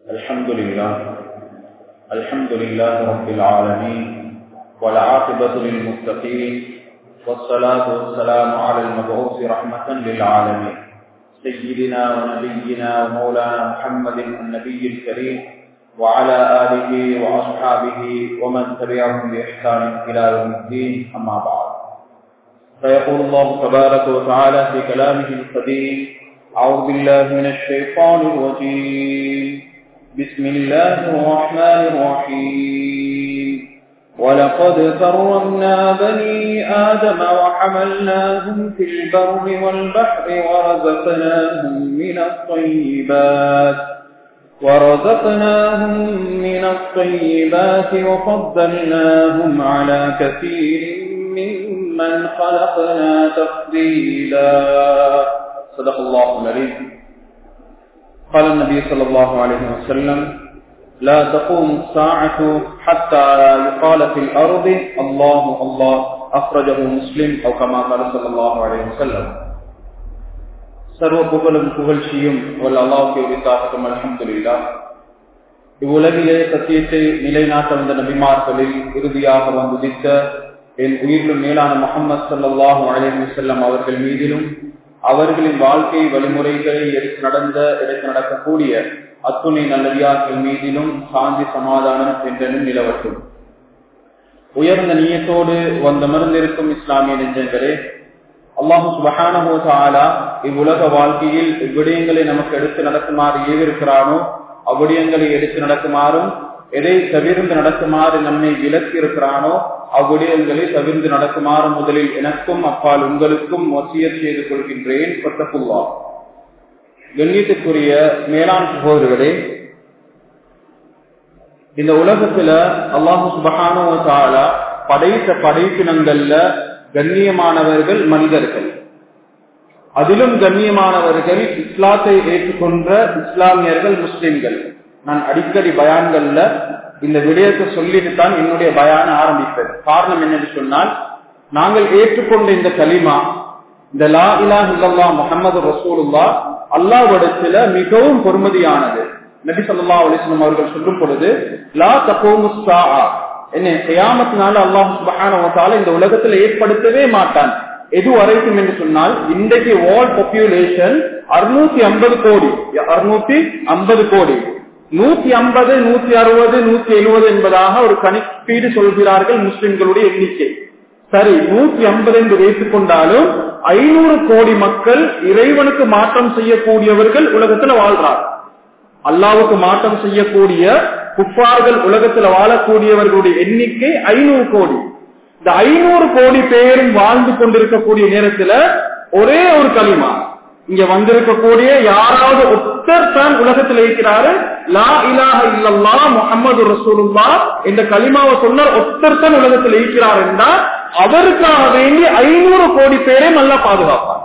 الحمد لله الحمد لله رب العالمين والعاقبة للمتقين والصلاة والسلام على المبعوث رحمة للعالمين سيدنا ونبينا ومولانا محمد النبي الكريم وعلى آله وأصحابه ومن تبعهم بإحسان إلى يوم الدين أما بعد فيقول الله تبارك وتعالى في كلامه القديم أعوذ بالله من الشيطان الرجيم بسم الله الرحمن الرحيم ولقد كرمنا بني آدم وحملناهم في البر والبحر ورزقناهم من الطيبات ورزقناهم من الطيبات وفضلناهم على كثير ممن خلقنا تفضيلا صدق الله العليم قال النبي صلى الله عليه وسلم لا تقوم الساعة حتى يقال في الأرض الله الله أخرجه مسلم أو كما قال صلى الله عليه وسلم சர்வ புகழும் புகழ்ச்சியும் வல்ல அல்லாவுக்கு உரித்தாகட்டும் அலமதுல்லா இவ்வுலகிலே சத்தியத்தை நிலைநாட்ட வந்த நபிமார்களில் இறுதியாக வந்துதித்த என் உயிரிலும் மேலான முகமது சல்லாஹூ அலஹி செல்லம் அவர்கள் மீதிலும் அவர்களின் வாழ்க்கை வழிமுறைகளை எடுத்து நடந்த எடுத்து நடக்கக்கூடிய அத்துணை நல்லடியார்கள் மீதிலும் சாந்தி சமாதானம் என்றனும் நிலவட்டும் உயர்ந்த நீயத்தோடு வந்தமர்ந்திருக்கும் இஸ்லாமிய நெஞ்சங்களே அல்லாஹு சுபஹானஹோ தாலா இவ்வுலக வாழ்க்கையில் இவ்விடயங்களை நமக்கு எடுத்து நடக்குமாறு ஏவிருக்கிறானோ அவ்விடயங்களை எடுத்து நடக்குமாறும் எதை தவிர்ந்து நடக்குமாறு நம்மை விலக்கி இருக்கிறானோ அவ்விடயங்களை தவிர்ந்து நடக்குமாறு முதலில் எனக்கும் அப்பால் உங்களுக்கும் வசிய செய்து கொள்கின்றேன் கொத்தப்புல்லா கண்ணியத்துக்குரிய மேலாண் சகோதரர்களே இந்த உலகத்துல அல்லாஹு சுபஹானோ தாலா படைத்த படைப்பினங்கள்ல கண்ணியமானவர்கள் மனிதர்கள் அதிலும் கண்ணியமானவர்கள் இஸ்லாத்தை ஏற்றுக்கொண்ட இஸ்லாமியர்கள் முஸ்லிம்கள் நான் அடிக்கடி பயான்கள்ல இந்த விடயத்தை சொல்லிட்டு தான் என்னுடைய பயான ஆரம்பிப்பேன் காரணம் என்னன்னு சொன்னால் நாங்கள் ஏற்றுக்கொண்ட இந்த கலிமா இந்த லா இலா இல்லல்லா முகமது ரசூலுல்லா அல்லாவிடத்துல மிகவும் பொறுமதியானது நபி சொல்லா அலிஸ்லம் அவர்கள் சொல்லும் பொழுது லா தகோமுஸ்தா என்ன செய்யாமத்தினால அல்லாஹ் சுபஹான இந்த உலகத்துல ஏற்படுத்தவே மாட்டான் எது வரைக்கும் என்று சொன்னால் இன்றைக்கு வேர்ல்ட் பாப்புலேஷன் அறுநூத்தி ஐம்பது கோடி அறுநூத்தி ஐம்பது கோடி நூத்தி ஐம்பது நூத்தி அறுபது நூத்தி எழுபது என்பதாக ஒரு கணிப்பீடு சொல்கிறார்கள் முஸ்லிம்களுடைய எண்ணிக்கை சரி நூத்தி ஐம்பது என்று வைத்துக் கொண்டாலும் ஐநூறு கோடி மக்கள் இறைவனுக்கு மாற்றம் செய்யக்கூடியவர்கள் உலகத்துல வாழ்றார் அல்லாவுக்கு மாற்றம் செய்யக்கூடிய குப்பார்கள் உலகத்துல வாழக்கூடியவர்களுடைய எண்ணிக்கை ஐநூறு கோடி இந்த ஐநூறு கோடி பேரும் வாழ்ந்து கொண்டிருக்கக்கூடிய நேரத்துல ஒரே ஒரு களிமா இங்க வந்திருக்கக்கூடிய யாராவது ஒத்தர் தான் உலகத்தில் இருக்கிறாரு லா இலாக இல்லல்லா முகமது ரசூலுல்லா என்ற களிமாவை சொன்னார் ஒத்தர் தான் உலகத்தில் இருக்கிறார் என்றால் அவருக்காக வேண்டி ஐநூறு கோடி பேரை நல்லா பாதுகாப்பார்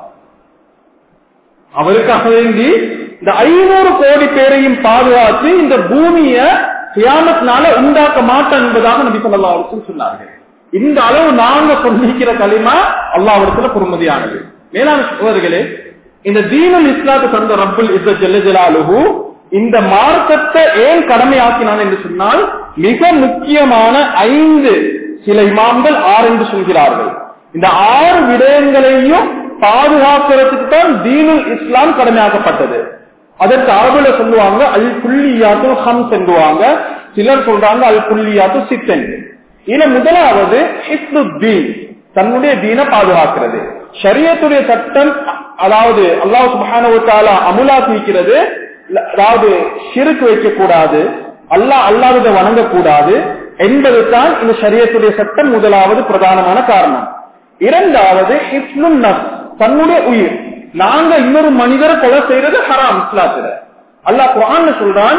அவருக்காக வேண்டி இந்த ஐநூறு கோடி பேரையும் பாதுகாத்து இந்த பூமிய தியானத்தினால உண்டாக்க மாட்டோம் என்பதாக நபி சொல்லா சொன்னார்கள் இந்த அளவு நாங்க கொண்டிருக்கிற களிமா அல்லாவிடத்துல பொறுமதியானது மேலான சோதர்களே இந்த தீனுல் இஸ்லாத்து தந்த ரப்புல் இஸ்ஸ ஜல்ல ஜலாலுஹு இந்த மார்க்கத்தை ஏன் கடமையாக்கினான் என்று சொன்னால் மிக முக்கியமான ஐந்து சில இமாம்கள் ஆறு என்று சொல்கிறார்கள் இந்த ஆறு விடயங்களையும் பாதுகாக்கிறதுக்கு தான் தீனுல் இஸ்லாம் கடமையாக்கப்பட்டது அதற்கு அரபுல சொல்லுவாங்க அல் புள்ளியாத்து ஹம் சென்றுவாங்க சிலர் சொல்றாங்க அல் புள்ளியாத்து சித்தன் இதுல முதலாவது ஹிஸ்புத்தீன் தன்னுடைய தீன பாதுகாக்கிறது ஷரியத்துடைய சட்டம் அதாவது அல்லாஹ் சுபான அமுலாக்கிக்கிறது அதாவது சிறுக்கு வைக்க கூடாது அல்லாஹ் அல்லாததை வணங்கக்கூடாது என்பது தான் இந்த ஷரியத்துடைய சட்டம் முதலாவது பிரதானமான காரணம் இரண்டாவது ஹிஸ்னும் தன்னுடைய உயிர் நாங்க இன்னொரு மனிதரை கொலை செய்யறது ஹராம் இஸ்லாத்துல அல்லாஹ் குரான் சொல்றான்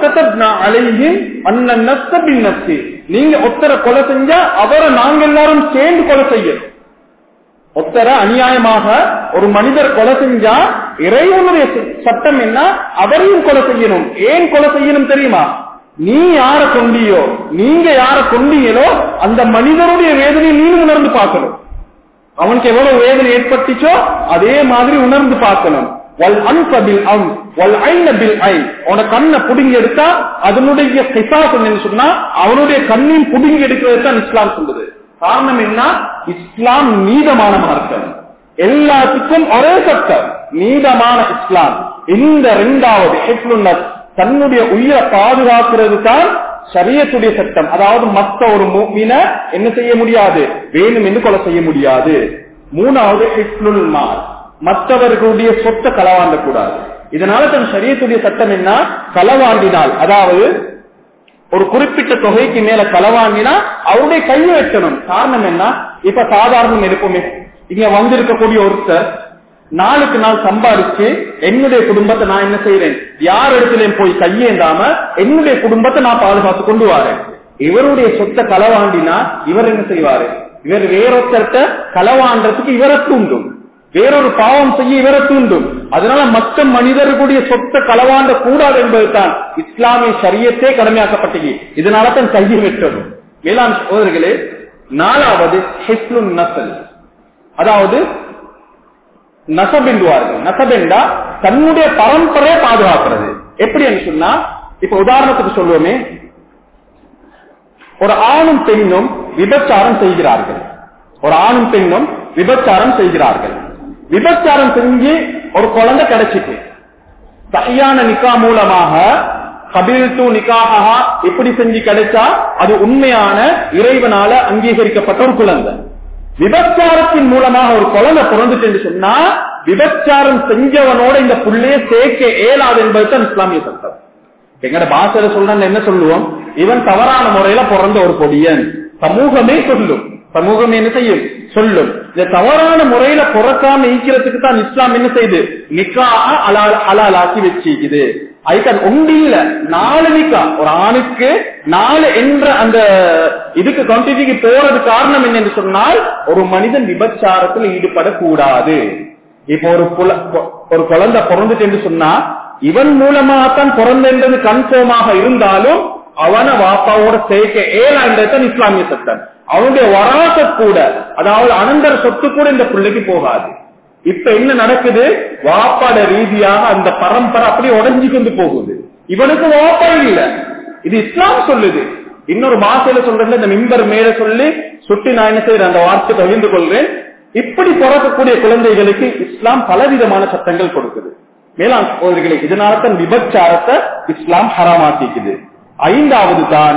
நீங்க ஒத்தரை கொலை செஞ்சா அவரை நாங்க எல்லாரும் சேர்ந்து கொலை செய்யணும் ஒத்தரை அநியாயமாக ஒரு மனிதர் கொலை செஞ்சா இறைவனுடைய சட்டம் என்ன அவரையும் கொலை செய்யணும் ஏன் கொலை செய்யணும் தெரியுமா நீ யார கொண்டியோ நீங்க யார கொண்டீங்களோ அந்த மனிதருடைய வேதனையை நீனும் உணர்ந்து பார்க்கணும் அவனுக்கு எவ்வளவு வேதனை ஏற்பட்டுச்சோ அதே மாதிரி உணர்ந்து பார்க்கணும் வல் அன்சபில் அம் வல் ஐன பில் ஐன் உன கண்ணை புடுங்கி எடுத்தா அதனுடைய கிசாஸ் என்னன்னு சொன்னா அவனுடைய கண்ணையும் புடுங்கி எடுக்கிறது தான் இஸ்லாம் சொல்லுது காரணம் என்ன இஸ்லாம் நீதமான மார்க்கம் எல்லாத்துக்கும் ஒரே சட்டம் நீதமான இஸ்லாம் இந்த இரண்டாவது ஹிப்லுன்னஸ் தன்னுடைய உயிரை பாதுகாக்கிறது தான் சரியத்துடைய சட்டம் அதாவது மற்ற ஒரு மீன என்ன செய்ய முடியாது வேணும் என்று கொலை செய்ய முடியாது மூணாவது ஹிப்லுல் மால் மற்றவர்களுடைய சொத்தை களவாண்ட கூடாது இதனால தன் சரியத்துடைய சட்டம் என்ன களவாண்டினால் அதாவது ஒரு குறிப்பிட்ட தொகைக்கு மேல களவாண்டினா அவருடைய கையை வெட்டணும் காரணம் என்ன இப்ப சாதாரணம் இருக்குமே இங்க வந்திருக்கக்கூடிய ஒருத்தர் நாளுக்கு நாள் சம்பாதிச்சு என்னுடைய குடும்பத்தை நான் என்ன செய்யறேன் யார் இடத்துல போய் கையேந்தாம என்னுடைய குடும்பத்தை நான் பாதுகாத்து கொண்டு வரேன் இவருடைய சொத்தை களவாண்டினா இவர் என்ன செய்வாரு இவர் வேறொருத்தர்கிட்ட களவாண்டதுக்கு இவரை தூண்டும் வேறொரு பாவம் செய்ய இவரை தூண்டும் அதனால மற்ற மனிதர்களுடைய சொத்தை களவாண்ட கூடாது என்பதுதான் இஸ்லாமிய சரியத்தே கடமையாக்கப்பட்டது இதனால தான் கையை வெட்டணும் மேலாண் சோதர்களே நாலாவது ஹிஸ்லுன் நசல் அதாவது நசபெண்டுவார்கள் நசபெண்டா தன்னுடைய பரம்பரையை பாதுகாக்கிறது எப்படி என்று சொன்னா இப்ப உதாரணத்துக்கு சொல்லுவோமே ஒரு ஆணும் பெண்ணும் விபச்சாரம் செய்கிறார்கள் ஒரு ஆணும் பெண்ணும் விபச்சாரம் செய்கிறார்கள் விபச்சாரம் செஞ்சு ஒரு குழந்தை கிடைச்சிட்டு சரியான நிக்கா மூலமாக கபில் டு நிக்காஹா எப்படி செஞ்சு கிடைச்சா அது உண்மையான இறைவனால அங்கீகரிக்கப்பட்ட ஒரு குழந்தை விபச்சாரத்தின் மூலமாக ஒரு குழந்தை பிறந்துட்டு சொன்னா விபச்சாரம் செஞ்சவனோட இந்த புள்ளைய சேர்க்க இயலாது என்பதுதான் இஸ்லாமிய சட்டம் எங்கட பாஷையில சொல்றேன் என்ன சொல்லுவோம் இவன் தவறான முறையில பிறந்த ஒரு பொடியன் சமூகமே சொல்லும் சமூகம் என்ன செய்யும் சொல்லும் இந்த தவறான முறையில பிறக்காம ஈக்கிறதுக்கு தான் இஸ்லாம் என்ன செய்யுது நிக்காக அலால் ஹலாலாக்கி வச்சிக்குது அதுக்கு ஒன்று இல்ல நாலு நிக்கா ஒரு ஆணுக்கு நாலு என்ற அந்த இதுக்கு கண்டினியூக்கு போறது காரணம் என்னன்னு சொன்னால் ஒரு மனிதன் விபச்சாரத்தில் ஈடுபடக்கூடாது இப்போ ஒரு ஒரு குழந்தை பிறந்துட்டு சொன்னா இவன் மூலமாகத்தான் பிறந்தது கன்ஃபார்மாக இருந்தாலும் அவன வாப்பாவோட சேர்க்க ஏழாண்டதான் இஸ்லாமிய சட்டம் அவனுடைய வராச கூட அதாவது அனந்தர சொத்து கூட இந்த பிள்ளைக்கு போகாது இப்ப என்ன நடக்குது வாப்பாட ரீதியாக அந்த பரம்பரை அப்படியே உடஞ்சி கொண்டு போகுது இவனுக்கு வாப்பா இல்ல இது இஸ்லாம் சொல்லுது இன்னொரு பாஷையில சொல்றேன் இந்த மிம்பர் மேல சொல்லி சுட்டி நான் என்ன செய்யறேன் அந்த வார்த்தை பகிர்ந்து கொள்றேன் இப்படி பிறக்கக்கூடிய குழந்தைகளுக்கு இஸ்லாம் பலவிதமான சட்டங்கள் கொடுக்குது மேலாம் சோதரிகளை இதனால தான் விபச்சாரத்தை இஸ்லாம் ஹராமாக்கிக்குது ஐந்தாவது தான்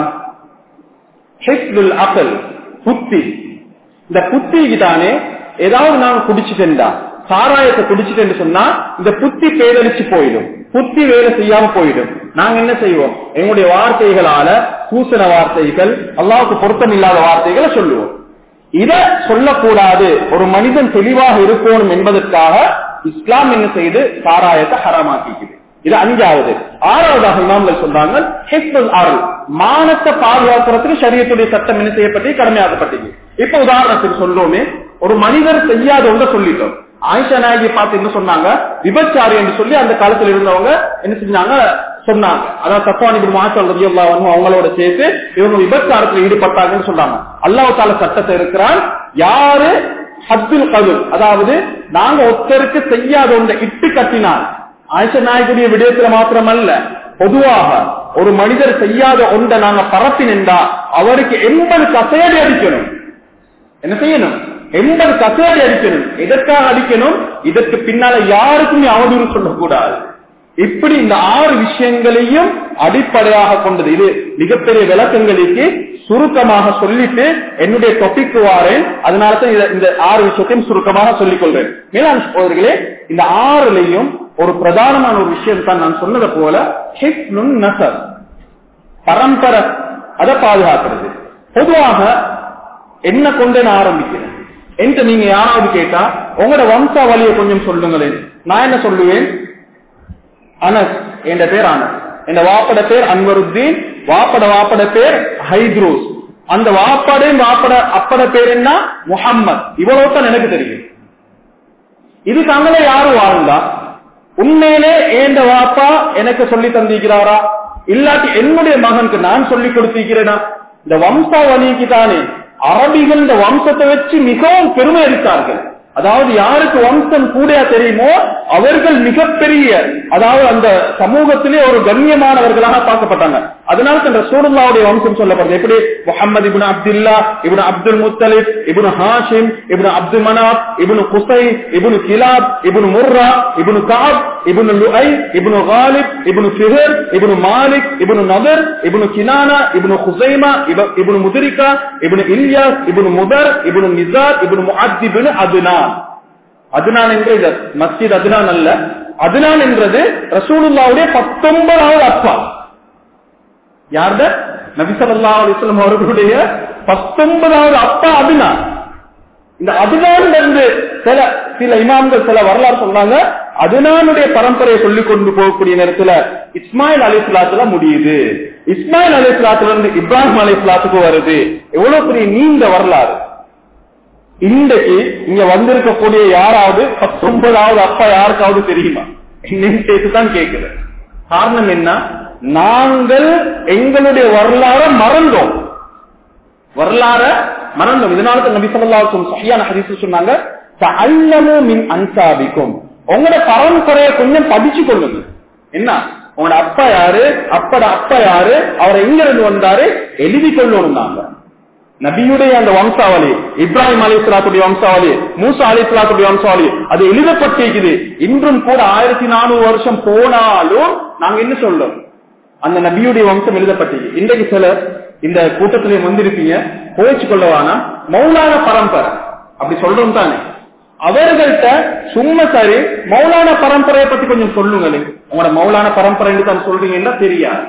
அகல் புத்தி இந்த புத்திக்கு தானே ஏதாவது நான் குடிச்சுட்டேன்டா சாராயத்தை குடிச்சுட்டேன்னு சொன்னா இந்த புத்தி பேரழிச்சு போயிடும் புத்தி வேலை செய்யாம போயிடும் நாங்க என்ன செய்வோம் எங்களுடைய வார்த்தைகளால பூசண வார்த்தைகள் அல்லாவுக்கு பொருத்தம் இல்லாத வார்த்தைகளை சொல்லுவோம் இத சொல்லக்கூடாது ஒரு மனிதன் தெளிவாக இருக்கணும் என்பதற்காக இஸ்லாம் என்ன செய்து சாராயத்தை ஹராமாக்கிக்குது இது அஞ்சாவது ஆறாவதாக இமாம்கள் சொல்றாங்க ஹிஸ்புல் அருள் மானத்தை பாதுகாக்கிறதுக்கு சரியத்துடைய சட்டம் என்ன செய்யப்பட்டு கடமையாக்கப்பட்டது இப்ப உதாரணத்துக்கு சொல்றோமே ஒரு மனிதர் செய்யாத ஒன்ற சொல்லிட்டோம் ஆயிஷா நாயகி பார்த்து என்ன சொன்னாங்க விபச்சாரி என்று சொல்லி அந்த காலத்துல இருந்தவங்க என்ன செஞ்சாங்க சொன்னாங்க அதாவது தப்பானி மாசம் அவங்களோட சேர்த்து இவங்க விபச்சாரத்தில் ஈடுபட்டாங்கன்னு சொன்னாங்க அல்லாஹ் தால சட்டத்தை இருக்கிறான் யாரு ஹத்துல் கது அதாவது நாங்க ஒருத்தருக்கு செய்யாத ஒன்றை இட்டு கட்டினால் ஆயிஷ நாயகுடைய விடயத்துல மாத்திரமல்ல பொதுவாக ஒரு மனிதர் செய்யாத ஒன்றை நாங்க பரப்பினா அவருக்கு எண்பது கசையடி அடிக்கணும் என்ன செய்யணும் எண்பது கசையடி அடிக்கணும் எதற்காக அடிக்கணும் இதற்கு பின்னால யாருக்குமே அவதூறு சொல்லக்கூடாது இப்படி இந்த ஆறு விஷயங்களையும் அடிப்படையாக கொண்டது இது மிகப்பெரிய விளக்கங்களுக்கு சுருக்கமாக சொல்லிட்டு என்னுடைய தொப்பிக்கு வாரேன் அதனாலதான் இந்த ஆறு விஷயத்தையும் சுருக்கமாக சொல்லிக் கொள்றேன் மேலாண் சோதர்களே இந்த ஆறுலையும் ஒரு பிரதானமான ஒரு விஷயம் தான் நான் சொன்னதை போல ஹிப்னுன் நசர் பரம்பரை அதை பாதுகாக்கிறது பொதுவாக என்ன கொண்டு நான் ஆரம்பிக்கிறேன் என்று நீங்க யாராவது கேட்டா உங்களோட வம்சாவளியை கொஞ்சம் சொல்லுங்களேன் நான் என்ன சொல்லுவேன் அனஸ் என்ற பேர் அனஸ் என் வாப்பட பேர் அன்வருத்தீன் வாப்பட வாப்பட பேர் ஹைத்ரோஸ் அந்த வாப்படையும் வாப்பட அப்பட பேர் என்ன முகம்மது இவ்வளவு தான் எனக்கு தெரியும் இது தங்களே யாரும் வாழ்ந்தா உண்மையிலே ஏண்ட வாப்பா எனக்கு சொல்லி தந்திருக்கிறாரா இல்லாட்டி என்னுடைய மகனுக்கு நான் சொல்லி கொடுத்திருக்கிறேனா இந்த வம்சாவளிக்கு தானே அரபிகள் இந்த வம்சத்தை வச்சு மிகவும் பெருமை அளித்தார்கள் அதாவது யாருக்கு வம்சம் கூட தெரியுமோ அவர்கள் மிகப்பெரிய அதாவது அந்த சமூகத்திலே ஒரு கண்ணியமானவர்களாக பார்க்கப்பட்டாங்க அதனால தான் ரசூலுல்லாவுடைய வம்சம் சொல்லப்படுது எப்படி Muhammad ibn Abdullah ibn Abdul Muttalib ibn Hashim ibn Abdul Manaf ibn Qusai ibn Kilab ibn Murra ibn Kaab ibn Luayy ibn Ghalib ibn Fihr ibn Malik ibn Nadr ibn Kinana ibn Khuzaima ibn Mudrika ibn Ilyas ibn Mudar ibn Nizar ibn Maadd ibn Adnan Adnan என்ற இது மஸ்ஜித் அதுனான் அல்ல அதுனான் என்றது ரசூலுல்லாவுடைய பத்தொன்பதாவது அப்பா யார்த நபிசல்லா அலிஸ்லாம் அவர்களுடைய பத்தொன்பதாவது அப்பா அதுனான் இந்த அதுதான் இருந்து சில சில இமாம்கள் சில வரலாறு சொன்னாங்க அதுனானுடைய பரம்பரையை சொல்லிக் கொண்டு போகக்கூடிய நேரத்துல இஸ்மாயில் அலி இஸ்லாத்துல முடியுது இஸ்மாயில் அலி இஸ்லாத்துல இருந்து இப்ராஹிம் அலி இஸ்லாத்துக்கு வருது எவ்வளவு பெரிய நீண்ட வரலாறு இன்றைக்கு இங்க வந்திருக்கக்கூடிய யாராவது பத்தொன்பதாவது அப்பா யாருக்காவது தெரியுமா என்னன்னு சேர்த்துதான் கேட்கிறேன் காரணம் என்ன நாங்கள் எங்களுடைய வரலாற மறந்தோம் வரலாற மறந்தோம் இதனால நபி சொல்லா சரியான ஹரிசு சொன்னாங்க அல்லமு மின் அன்சாபிக்கும் உங்களோட பரம்பரையை கொஞ்சம் படிச்சு கொள்ளுங்க என்ன உங்களோட அப்பா யாரு அப்பட அப்பா யாரு அவர் எங்க இருந்து வந்தாரு எழுதி கொள்ளணும் நாங்க நபியுடைய அந்த வம்சாவளி இப்ராஹிம் அலி இஸ்லாத்துடைய வம்சாவளி மூசா அலி இஸ்லாத்துடைய வம்சாவளி அது எழுதப்பட்டிருக்குது இன்றும் கூட ஆயிரத்தி நானூறு வருஷம் போனாலும் நாங்க என்ன சொல்றோம் அந்த நபியுடைய வம்சம் எழுதப்பட்டிருக்கு இன்றைக்கு சிலர் இந்த கூட்டத்திலே வந்திருப்பீங்க போயிச்சு கொள்ளவானா மௌலான பரம்பரை அப்படி சொல்றோம் தானே அவர்கள்ட்ட சும்மா சரி மௌலான பரம்பரையை பத்தி கொஞ்சம் சொல்லுங்களேன் உங்களோட மௌலான பரம்பரை தான் சொல்றீங்கன்னா தெரியாது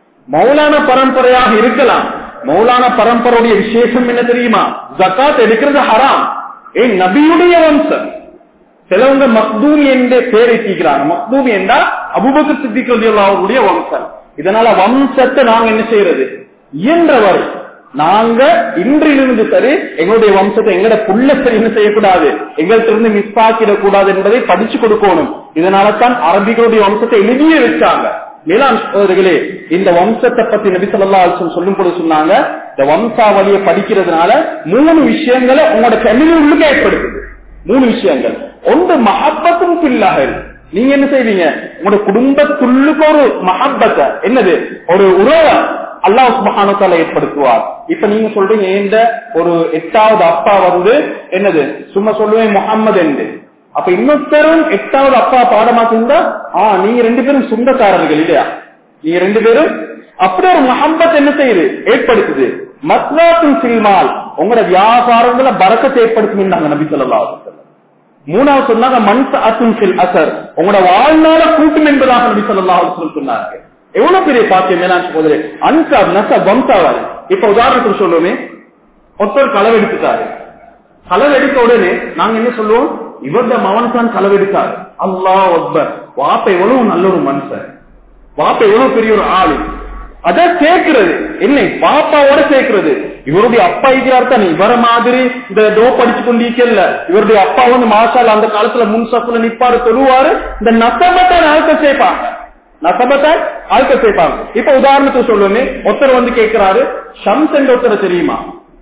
மௌலான பரம்பரையாக இருக்கலாம் மௌலான பரம்பரையுடைய விசேஷம் என்ன தெரியுமா ஜக்காத் எடுக்கிறது ஹராம் ஏன் நபியுடைய வம்சம் சிலவங்க மக்தூமி என்று பேர் எத்திக்கிறாங்க மக்தூமி என்றா அபுபக்கு சித்திக்கிறது அவருடைய வம்சம் இதனால வம்சத்தை நாங்க என்ன செய்யறது இயன்றவரை நாங்க இன்றிலிருந்து சரி எங்களுடைய வம்சத்தை எங்கட புள்ள சரி என்ன செய்யக்கூடாது எங்கள்கிட்ட இருந்து மிஸ் ஆக்கிடக்கூடாது என்பதை படிச்சு கொடுக்கணும் இதனால தான் அரபிகளுடைய வம்சத்தை எழுதியே வச்சாங்க மேலாண் சோதர்களே இந்த வம்சத்தை பத்தி நபி சொல்லா சொல்லும் போது சொன்னாங்க இந்த வம்சாவளியை படிக்கிறதுனால மூணு விஷயங்களை உங்களோட ஃபேமிலி உள்ளுக்கு ஏற்படுத்துது மூணு விஷயங்கள் ஒன்று மஹப்பத்தும் பில்லாக நீங்க என்ன செய்வீங்க உங்களோட குடும்பத்துள்ளுக்கு ஒரு மஹப்பத்தை என்னது ஒரு உறவை அல்லாஹ் சுபஹானத்தால ஏற்படுத்துவார் இப்ப நீங்க சொல்றீங்க ஏந்த ஒரு எட்டாவது அப்பா வந்து என்னது சும்மா சொல்லுவேன் முகம்மது என்று அப்ப இன்னொருத்தரும் எட்டாவது அப்பா பாடமாக்குந்தா ஆ நீங்க ரெண்டு பேரும் சொந்தக்காரர்கள் இல்லையா நீங்க ரெண்டு பேரும் அப்படி ஒரு மஹம்பத் என்ன செய்யுது ஏற்படுத்துது மத்ராத்தின் சில்மால் உங்களோட வியாபாரங்களை பறக்கத்தை ஏற்படுத்தும் நபி சொல்லா மூணாவது சொன்னாங்க மன்ச அத்தும் சில் அசர் உங்களோட வாழ்நாள கூட்டும் என்பதாக நபி சொல்லா சொன்னாங்க எவ்வளவு பெரிய பாக்கியம் மேலாச்சு போது அன்சா நச வம்சாவாரு இப்ப உதாரணத்துக்கு சொல்லுவோமே ஒருத்தர் களவெடுத்துட்டாரு களவெடுத்த உடனே நாங்க என்ன சொல்லுவோம் இவருடைய மவன் தான் களவெடுத்தாரு அல்லா ஒப்பர் வாப்ப எவ்வளவு நல்ல ஒரு மனுஷன் வாப்ப எவ்வளவு பெரிய ஒரு ஆளு அத சேர்க்கிறது என்ன பாப்பாவோட சேர்க்கிறது இவருடைய அப்பா இருக்கிறார் தானே இவர மாதிரி இந்த டோ படிச்சு கொண்டிருக்கல இவருடைய அப்பா வந்து மாசால் அந்த காலத்துல முன் சப்புல நிப்பாரு சொல்லுவாரு இந்த நசபத்தை ஆழ்த்த சேர்ப்பாங்க நசபத்தை ஆழ்த்த சேர்ப்பாங்க இப்ப உதாரணத்துக்கு சொல்லுவேன் ஒருத்தர் வந்து கேட்கிறாரு ஷம்ஸ் என்ற ஒருத்தர் தெரியுமா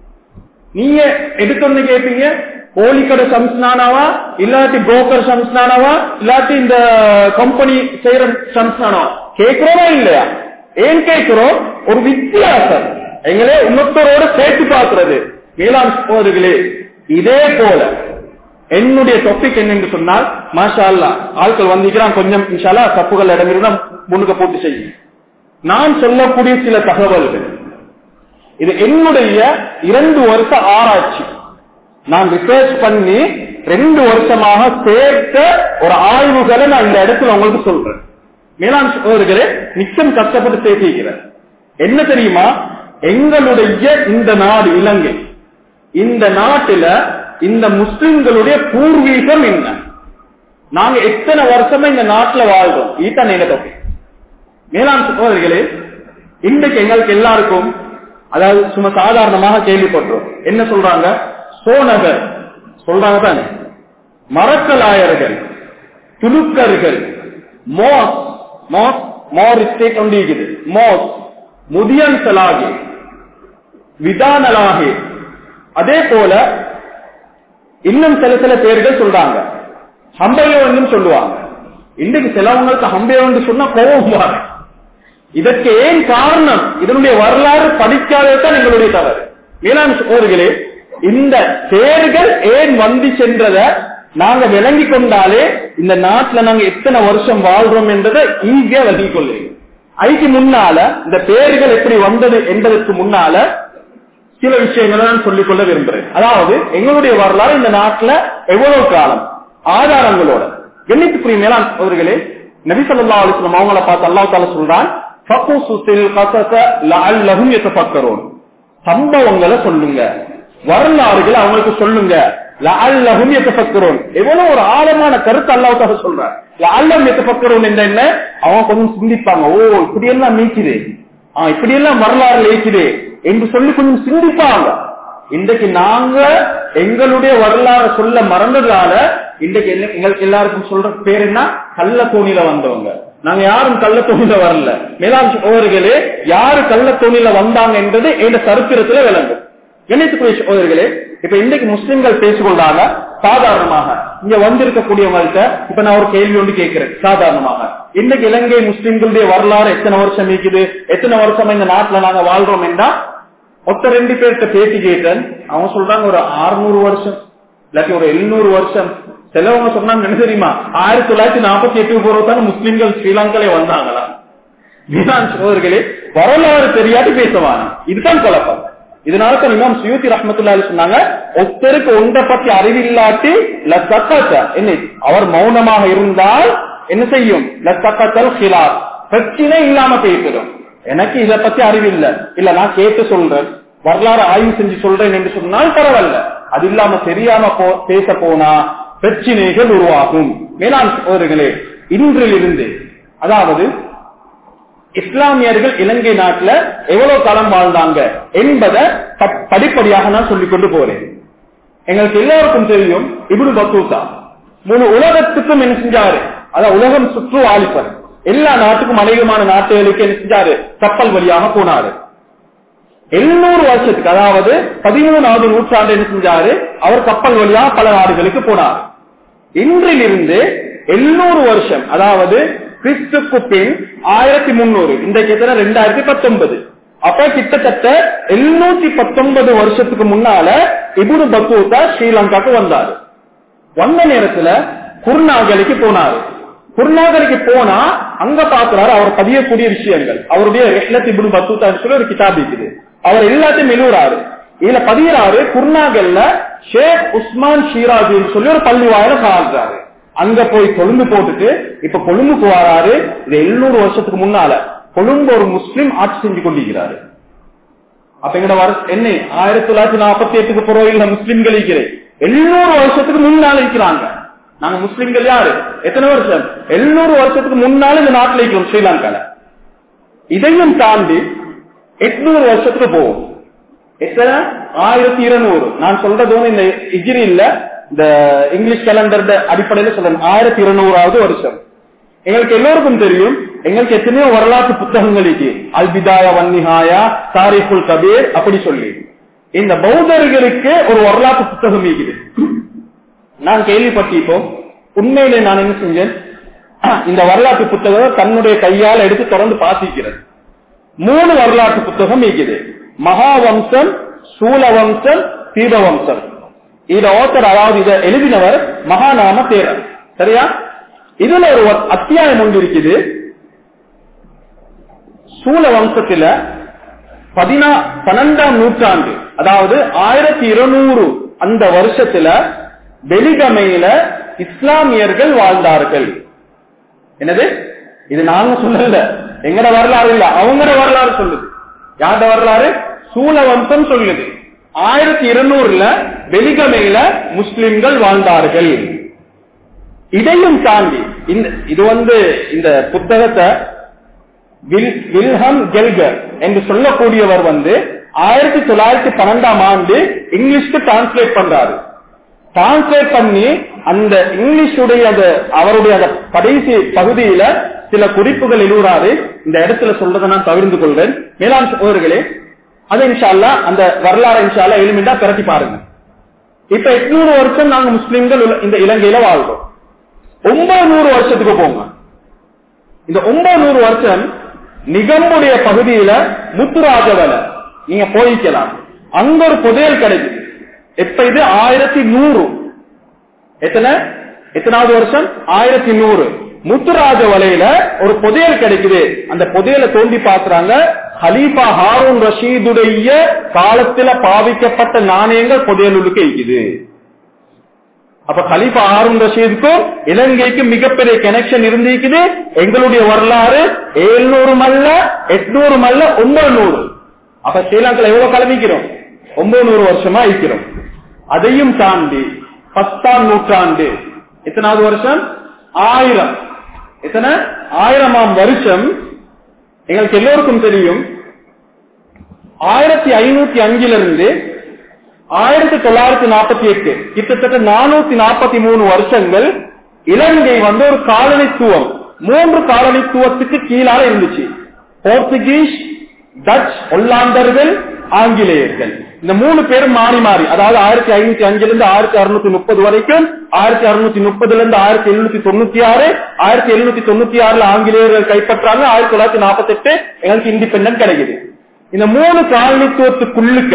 நீங்க எடுத்து கேட்பீங்க கோழிக்கடை சம்ஸ்னானாவா இல்லாட்டி புரோக்கர் சம்ஸ்னானாவா இல்லாட்டி இந்த கம்பெனி செய்யற சம்ஸ்னானாவா கேட்கிறோமா இல்லையா ஏன் கேட்கிறோம் ஒரு வித்தியாசம் எங்களே இன்னொருத்தரோட சேர்த்து பார்க்கிறது மேலாண் சோதர்களே இதே போல என்னுடைய டாபிக் என்னன்னு சொன்னால் மாஷா அல்லா ஆட்கள் வந்திருக்கிறான் கொஞ்சம் இன்ஷாலா தப்புகள் இடம் இருந்தா முன்னுக்கு போட்டு செய்யும் நான் சொல்லக்கூடிய சில தகவல்கள் இது என்னுடைய இரண்டு வருஷ ஆராய்ச்சி நான் ரிசர்ச் பண்ணி ரெண்டு வருஷமாக சேர்த்த ஒரு ஆய்வுகளை நான் இந்த இடத்துல உங்களுக்கு சொல்றேன் மேலாண் சோதர்களே நிச்சயம் கஷ்டப்பட்டு சேர்த்திருக்கிறேன் என்ன தெரியுமா எங்களுடைய இந்த நாடு இலங்கை இந்த நாட்டில இந்த முஸ்லிம்களுடைய பூர்வீகம் என்ன நாங்க எத்தனை வருஷமா இந்த நாட்டுல வாழ்றோம் ஈத்தான் என்ன தொகை மேலாண் சகோதரிகளே இன்றைக்கு எங்களுக்கு எல்லாருக்கும் அதாவது சும்மா சாதாரணமாக கேள்விப்படுறோம் என்ன சொல்றாங்க சோனகர் சொல்றாங்க தானே மரக்கலாயர்கள் துலுக்கர்கள் மோஸ் மோஸ் மோர் ஸ்டேட் ஒன்று இருக்குது மோஸ் முதியன் சலாகி விதானலாகி அதே போல இன்னும் சில சில பேர்கள் சொல்றாங்க ஹம்பையோன்னு சொல்லுவாங்க இன்றைக்கு சிலவங்களுக்கு ஹம்பையோன்னு சொன்னா கோபம் வரும். இதற்கு ஏன் காரணம் இதனுடைய வரலாறு படிக்காததான் எங்களுடைய தவறு மேலாண் சோர்களே இந்த பேர்கள் ஏன் வந்து சென்றத நாங்க விளங்கி கொண்டாலே இந்த நாட்டுல நாங்க எத்தனை வருஷம் வாழ்றோம் என்றதை ஈஸியா விளங்கிக் கொள்ளுங்க அதுக்கு முன்னால இந்த பேர்கள் எப்படி வந்தது என்பதற்கு முன்னால சில விஷயங்களை நான் சொல்லிக்கொள்ள விரும்புறேன் அதாவது எங்களுடைய வரலாறு இந்த நாட்டுல எவ்வளவு காலம் ஆதாரங்களோட கண்ணியத்துக்குரிய மேலாண் அவர்களே நபி ஸல்லல்லாஹு அலைஹி வஸல்லம் அவங்கள பார்த்து அல்லாஹ் தால சொல்றான் ஃபக்குசுல் கஸஸ லஅல்லஹும் யதஃபக்கரூன் சம்பவங்களை சொல்லுங்க வரலாறுகளை அவங்களுக்கு சொல்லுங்க லஅல்லஹும் யதஃபக்கரூன் எவ்வளவு ஒரு ஆழமான கருத்து அல்லாஹ் தால சொல்றான் லஅல்லம் யதஃபக்கரூன் என்ற என்ன அவங்க கொஞ்சம் சிந்திப்பாங்க ஓ இப்படி எல்லாம் நீக்குது ஆ இப்படி எல்லாம் வரலாறு நீக்குது என்று சொல்லி கொஞ்சம் சிந்திப்பாங்க இன்றைக்கு நாங்க எங்களுடைய வரலாறு சொல்ல மறந்ததால இன்றைக்கு என்ன- எங்களுக்கு எல்லாருக்கும் சொல்ற பேர் என்ன கள்ள தோணில வந்தவங்க நாங்க யாரும் கள்ள தோணில வரல மேலாண் சோதர்களே யாரு கள்ள தோணில வந்தாங்க என்றது எங்க சரித்திரத்துல விளங்கும் கணித்துக்குரிய சோதர்களே இப்ப இன்றைக்கு முஸ்லிம்கள் பேசிக்கொண்டாங்க சாதாரணமாக இங்க வந்திருக்கக்கூடியவங்கள்ட்ட இப்ப நான் ஒரு கேள்வி ஒன்று கேட்கிறேன் சாதாரணமாக இன்னைக்கு இலங்கை முஸ்லிம்களுடைய வரலாறு எத்தனை வருஷம் இருக்குது எத்தனை வருஷம் இந்த நாட்டுல நாங்க வாழ்றோம் என்றா மொத்த ரெண்டு பேர்கிட்ட பேட்டி கேட்டேன் அவங்க சொல்றாங்க ஒரு 600 வருஷம் இல்லாட்டி ஒரு 700 வருஷம் சிலவங்க சொன்னாங்க என்ன தெரியுமா ஆயிரத்தி தொள்ளாயிரத்தி நாற்பத்தி எட்டு போறதான முஸ்லிம்கள் ஸ்ரீலங்காலே வந்தாங்களா இதுதான் சோதர்களே வரலாறு தெரியாட்டி பேசுவாங்க இதுதான் குழப்பம் இதனால தான் இமாம் சுயூத்தி ரஹ்மத்துல்லாஹி சொன்னாங்க ஒருத்தருக்கு ஒன்றை பத்தி அறிவில்லாட்டி லத்தக்கத்த என்ன அவர் மௌனமாக இருந்தால் என்ன செய்யும் லத்தக்கத்தல் ஹிலார் பிரச்சனை இல்லாம பேசிடும் எனக்கு இத பத்தி அறிவில்லை இல்ல நான் கேட்டு சொல்றேன் வரலாறு ஆய்வு செஞ்சு சொல்றேன் என்று சொன்னால் பரவாயில்ல அது இல்லாம தெரியாம போ பேச போனா பிரச்சனைகள் உருவாகும் மேலாண் சோதர்களே இன்றிலிருந்து அதாவது இஸ்லாமியர்கள் இலங்கை நாட்டுல எவ்வளவு காலம் வாழ்ந்தாங்க என்பதை ப- படிப்படியாக நான் சொல்லிக் கொண்டு போறேன் எங்களுக்கு எல்லாருக்கும் தெரியும் இப்னு பத்தூசா முழு உலகத்துக்கும் என்ன செஞ்சாரு அதாவது உலகம் சுற்று வாலிபர் எல்லா நாட்டுக்கும் அநேகமான நாட்டுகளுக்கு என்ன செஞ்சாரு கப்பல் வழியாக போனாரு எழுநூறு வருஷத்துக்கு அதாவது பதிமூணாவது நூற்றாண்டு என்ன செஞ்சாரு அவர் கப்பல் வழியாக பல நாடுகளுக்கு போனார் இன்றிலிருந்து எழுநூறு வருஷம் அதாவது கிறிஸ்துக்கு பின் ஆயிரத்தி முன்னூறு இன்றைக்கு எத்தனை ரெண்டாயிரத்தி பத்தொன்பது அப்ப கிட்டத்தட்ட எழுநூத்தி பத்தொன்பது வருஷத்துக்கு முன்னால இபுடு பத்தூத்தா ஸ்ரீலங்காக்கு வந்தாரு வந்த நேரத்துல குருநாகலிக்கு போனாரு குருநாகலிக்கு போனா அங்க பாக்குறாரு அவர் பதியக்கூடிய விஷயங்கள் அவருடைய ரெஹ்லத் இப்னு பத்தூத்தா சொல்லி ஒரு கிதாப் இருக்குது அவர் எல்லாத்தையும் எழுதுறாரு இதுல பதிகிறாரு குருநாகல்ல ஷேக் உஸ்மான் ஷீராஜின்னு சொல்லி ஒரு பள்ளி வாயில சாடுறாரு அங்க போய் கொழும்பு போட்டுட்டு இப்ப கொழும்புக்கு வராரு இது எழுநூறு வருஷத்துக்கு முன்னால கொழும்பு ஒரு முஸ்லிம் ஆட்சி செஞ்சு கொண்டிருக்கிறாரு அப்ப எங்கட வர என்ன ஆயிரத்தி தொள்ளாயிரத்தி நாற்பத்தி எட்டுக்கு புறவையில் முஸ்லிம்கள் இருக்கிறேன் எழுநூறு வருஷத்துக்கு முன்னால இருக்கிறாங்க நாங்க முஸ்லிம்கள் யாரு எத்தனை வருஷம் எழுநூறு வருஷத்துக்கு முன்னால இந்த நாட்டில் இருக்கிறோம் ஸ்ரீலங்கால இதையும் தாண்டி எட்நூறு வருஷத்துக்கு போவோம் எத்தனை ஆயிரத்தி இருநூறு நான் சொல்றது வந்து இந்த இஜிரி இல்ல இந்த இங்கிலீஷ் கேலண்டர் அடிப்படையில சொல்றேன் ஆயிரத்தி இருநூறாவது வருஷம் எங்களுக்கு எல்லோருக்கும் தெரியும் எங்களுக்கு எத்தனையோ வரலாற்று புத்தகங்கள் இருக்கு அல்பிதாயா வன்னிஹாயா தாரிஃபுல் கபீர் அப்படி சொல்லி இந்த பௌத்தர்களுக்கு ஒரு வரலாற்று புத்தகம் இருக்குது நான் கேள்விப்பட்டிருப்போம் உண்மையிலே நான் என்ன செஞ்சேன் இந்த வரலாற்று புத்தகம் தன்னுடைய கையால் எடுத்து தொடர்ந்து பாசிக்கிறது மூணு வரலாற்று புத்தகம் இருக்குது மகாவம்சம் சூலவம்சம் தீபவம்சம் இத ஓத்தர் அதாவது இதை எழுதினவர் மகாநாம தேரர் சரியா இதுல ஒரு அத்தியாயம் ஒன்று இருக்குது சூல வம்சத்துல பதினா பன்னெண்டாம் நூற்றாண்டு அதாவது ஆயிரத்தி இருநூறு அந்த வருஷத்துல வெளிகமையில இஸ்லாமியர்கள் வாழ்ந்தார்கள் என்னது இது நாங்க சொல்லல எங்கட வரலாறு இல்ல அவங்கட வரலாறு சொல்லுது யார்ட வரலாறு சூலவம்சம் சொல்லுது ஆயிரத்தி இருநூறுல வெளிகமையில முஸ்லிம்கள் வாழ்ந்தார்கள் இதையும் தாண்டி இந்த இது வந்து இந்த புத்தகத்தை வில்- வில்ஹம் கெல்கர் என்று சொல்லக்கூடியவர் வந்து ஆயிரத்தி தொள்ளாயிரத்தி பன்னெண்டாம் ஆண்டு இங்கிலீஷ்க்கு டிரான்ஸ்லேட் பண்றாரு டிரான்ஸ்லேட் பண்ணி அந்த இங்கிலீஷுடைய அந்த அவருடைய அந்த கடைசி பகுதியில சில குறிப்புகள் எழுதுறாரு இந்த இடத்துல சொல்றதை நான் தவிர்த்து கொள்றேன் மேலாண் சோதர்களே அது இன்ஷால்லா அந்த வரலாறு இன்ஷால்லா எளிமையா பிரட்டி பாருங்க இப்ப எட்நூறு வருஷம் நாங்க முஸ்லிம்கள் உள்ள- இந்த இலங்கையில வாழ்றோம் ஒன்பது வருஷத்துக்கு போங்க இந்த ஒன்பது வருஷம் நிகம்புடைய பகுதியில முத்துராஜவலை நீங்க போய்க்கலாம் அங்க ஒரு புதையல் கிடைக்குது எப்ப இது ஆயிரத்தி நூறு எத்தனை எத்தனாவது வருஷம் ஆயிரத்தி நூறு முத்துராஜ வலையில ஒரு புதையல் கிடைக்குது அந்த புதையலை தோண்டி பாக்குறாங்க ஹலீஃபா ஹாரூன் ரஷீதுடைய காலத்துல பாவிக்கப்பட்ட நாணயங்கள் புதையலுக்கு இருக்குது அப்ப கலீஃபா ஹாரூன் ரஷீதுக்கும் இலங்கைக்கு மிகப்பெரிய கனெக்ஷன் இருந்திருக்குது எங்களுடைய வரலாறு ஏழ்நூறு மல்ல எட்நூறு மல்ல ஒன்பது நூறு அப்ப ஸ்ரீலங்கால எவ்வளவு கிளம்பிக்கிறோம் ஒன்பது வருஷமா இருக்கிறோம் அதையும் தாண்டி பத்தாம் நூற்றாண்டு எத்தனாவது வருஷம் ஆயிரம் எத்தனை ஆயிரமாம் வருஷம் எங்களுக்கு எல்லோருக்கும் தெரியும் ஆயிரத்தி ஐநூத்தி அஞ்சுல இருந்து ஆயிரத்தி தொள்ளாயிரத்தி நாற்பத்தி எட்டு கிட்டத்தட்ட நானூத்தி நாற்பத்தி மூணு வருஷங்கள் இலங்கை வந்து ஒரு காலனித்துவம் மூன்று காலனித்துவத்துக்கு கீழால இருந்துச்சு போர்த்துகீஸ் டச் ஒல்லாந்தர்கள் ஆங்கிலேயர்கள் இந்த மூணு பேரும் மாறி மாறி அதாவது ஆயிரத்தி ஐநூத்தி அஞ்சுல இருந்து ஆயிரத்தி அறுநூத்தி முப்பது வரைக்கும் ஆயிரத்தி அறுநூத்தி முப்பதுல இருந்து ஆயிரத்தி எழுநூத்தி தொண்ணூத்தி ஆறு ஆயிரத்தி எழுநூத்தி தொண்ணூத்தி ஆறுல ஆங்கிலேயர்கள் கைப்பற்றாங்க ஆயிரத்தி தொள்ளாயிரத்தி நாற்பத்தி எட்டு எங்களுக்கு இண்டிபெண்டன்ட் கிடைக்குது இந்த மூணு காலனித்துவத்துக்குள்ளுக்க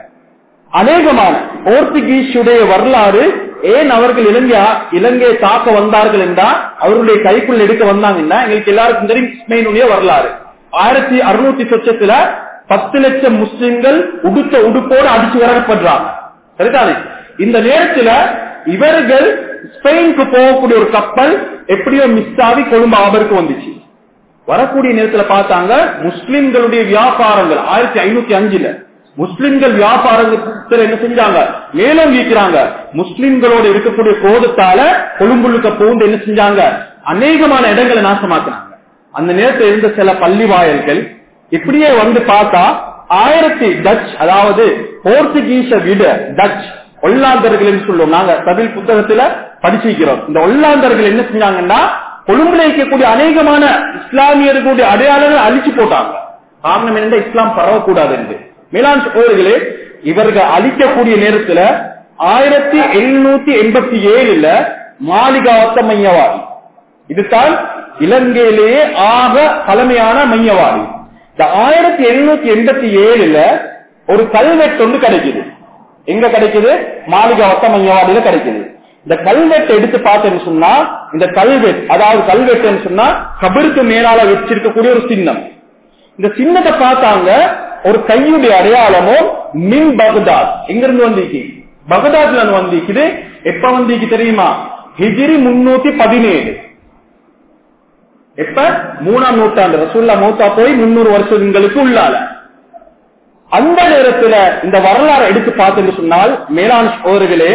அநேகமான போர்த்துகீஸுடைய வரலாறு ஏன் அவர்கள் இலங்கை இலங்கையை தாக்க வந்தார்கள் என்றால் அவருடைய கைக்குள் எடுக்க வந்தாங்கன்னா எங்களுக்கு எல்லாருக்கும் தெரியும் இஸ்மைனுடைய வரலாறு ஆயிரத்தி அறுநூத்தி சொச்சத்துல பத்து லட்சம் முஸ்லிம்கள் உடுத்த உடுப்போடு அடிச்சு வரப்படுறாங்க சரிதானே இந்த நேரத்துல இவர்கள் ஸ்பெயினுக்கு போகக்கூடிய ஒரு கப்பல் எப்படியோ மிஸ் ஆகி கொழும்பு ஆபருக்கு வந்துச்சு வரக்கூடிய நேரத்துல பார்த்தாங்க முஸ்லிம்களுடைய வியாபாரங்கள் ஆயிரத்தி ஐநூத்தி அஞ்சுல முஸ்லிம்கள் வியாபாரத்தில் என்ன செஞ்சாங்க மேலும் வீக்கிறாங்க முஸ்லிம்களோட இருக்கக்கூடிய கோதத்தால கொழும்புழுக்க பூண்டு என்ன செஞ்சாங்க அநேகமான இடங்களை நாசமாக்குனாங்க அந்த நேரத்தில் இருந்த சில பள்ளி வாயல்கள் இப்படியே வந்து பார்த்தா ஆயிரத்தி டச் அதாவது போர்த்துகீஸ விட டச் ஒல்லாந்தர்கள் என்று சொல்லுவோம் நாங்க தமிழ் புத்தகத்துல படிச்சிருக்கிறோம் இந்த ஒல்லாந்தர்கள் என்ன செஞ்சாங்கன்னா கொழும்புல இருக்கக்கூடிய அநேகமான இஸ்லாமியர்களுடைய அடையாளங்களை அழிச்சு போட்டாங்க காரணம் என்ன இஸ்லாம் பரவக்கூடாது என்று மேலாண் சோழர்களே இவர்கள் அழிக்கக்கூடிய நேரத்துல ஆயிரத்தி எழுநூத்தி எண்பத்தி ஏழுல மாளிகாவத்த மையவாதி இதுதான் இலங்கையிலேயே ஆக பழமையான மையவாதி இந்த ஆயிரத்தி எழுநூத்தி எண்பத்தி ஏழுல ஒரு கல்வெட்டு ஒன்று கிடைக்குது எங்க கிடைக்குது மாளிகாவத்த மையவாடியில கிடைக்குது இந்த கல்வெட்டை எடுத்து பார்த்தேன்னு சொன்னா இந்த கல்வெட் அதாவது கல்வெட்டுன்னு சொன்னா கபருக்கு மேலால வச்சிருக்கக்கூடிய ஒரு சின்னம் இந்த சின்னத்தை பார்த்தாங்க ஒரு கையுடைய அடையாளமும் மின் பகதாத் எங்க இருந்து வந்திருக்கு பகதாத்ல இருந்து வந்திருக்குது எப்ப வந்திருக்கு தெரியுமா ஹிஜிரி முன்னூத்தி பதினேழு எப்ப மூணாம் நூற்றாண்டு ரசூல்லா மௌத்தா போய் முன்னூறு வருஷங்களுக்கு உள்ளால அந்த நேரத்துல இந்த வரலாறு எடுத்து பார்த்தேன்னு சொன்னால் மேலாண் சோதர்களே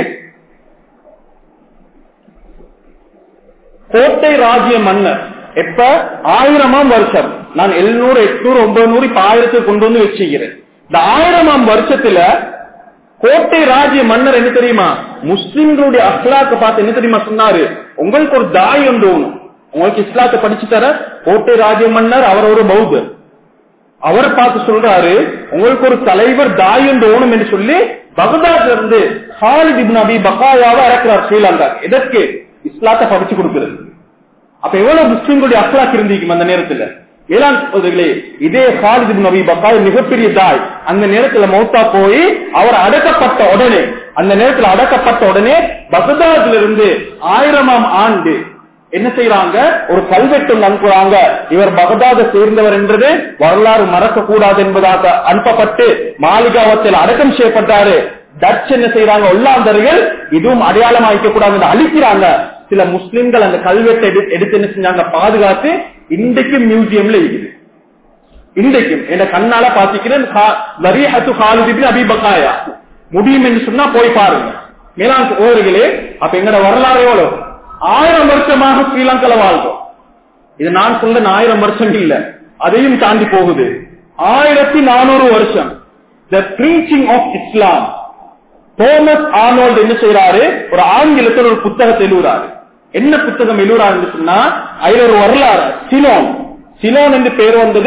கோட்டை ராஜ்ய மன்னர் எப்ப ஆயிரமாம் வருஷம் நான் எழுநூறு எட்நூறு ஒன்பது நூறு இப்ப ஆயிரத்துக்கு கொண்டு வந்து வச்சுக்கிறேன் இந்த ஆயிரமாம் வருஷத்துல கோட்டை ராஜ்ய மன்னர் என்ன தெரியுமா முஸ்லிம்களுடைய அஸ்லாக்க பார்த்து என்ன தெரியுமா சொன்னாரு உங்களுக்கு ஒரு தாய் ஒன்று வேணும் உங்களுக்கு இஸ்லாத்தை படிச்சு தர கோட்டை ராஜ்ய மன்னர் அவர் ஒரு பௌத்தர் அவரை பார்த்து சொல்றாரு உங்களுக்கு ஒரு தலைவர் தாய் ஒன்று வேணும் என்று சொல்லி பகதாத்ல இருந்து ஹாலித் இப்னு அபி பகாயாவை இறக்குறார் ஸ்ரீலங்கா எதற்கு இஸ்லாத்தை படிச்சு கொடுக்கிறது அப்ப எவ்வளவு முஸ்லிம்களுடைய அஸ்லாக் இருந்திருக்கும் அந்த நேரத்துல ஏழாம் சகோதரிகளே இதே ஹாலித் இப்னு அபி பக்காய் மிகப்பெரிய தாய் அந்த நேரத்துல மௌத்தா போய் அவர் அடக்கப்பட்ட உடனே அந்த நேரத்துல அடக்கப்பட்ட உடனே பகதாத்ல இருந்து ஆயிரமாம் ஆண்டு என்ன செய்யறாங்க ஒரு கல்வெட்டு அனுப்புறாங்க இவர் பகதாத சேர்ந்தவர் என்றது வரலாறு மறக்க கூடாது என்பதாக அனுப்பப்பட்டு மாளிகாவத்தில் அடக்கம் செய்யப்பட்டாரு டச் என்ன செய்யறாங்க உள்ளாந்தர்கள் இதுவும் அடையாளம் வைக்க கூடாது அழிக்கிறாங்க சில முஸ்லிம்கள் அந்த கல்வெட்டை எடு- எடுத்து என்ன செஞ்சாங்க பாதுகாத்து இன்றைக்கும் மியூசியம்ல இருக்குது இன்றைக்கும் என் கண்ணால பாத்திக்கிறேன் வரியஹத்து காலிதிபின் அபிபகாயா முடியும் என்று சொன்னா போய் பாருங்க மேலாண் ஓர்களே அப்ப எங்கட வரலாறு எவ்வளவு ஆயிரம் வருஷமாக ஸ்ரீலங்கால வாழ்றோம் இது நான் சொல்ல ஆயிரம் வருஷம் இல்ல அதையும் தாண்டி போகுது ஆயிரத்தி நானூறு வருஷம் the preaching of Islam Thomas Arnold என்ன செய்யறாரு ஒரு ஆங்கிலத்தில் ஒரு புத்தகத்தை எழுதுறாரு என்ன புத்தகம் எழுதுறாருன்னு சொன்னா அதுல ஒரு வரலாறு சிலோன் சிலோன் என்று பேர் வந்தது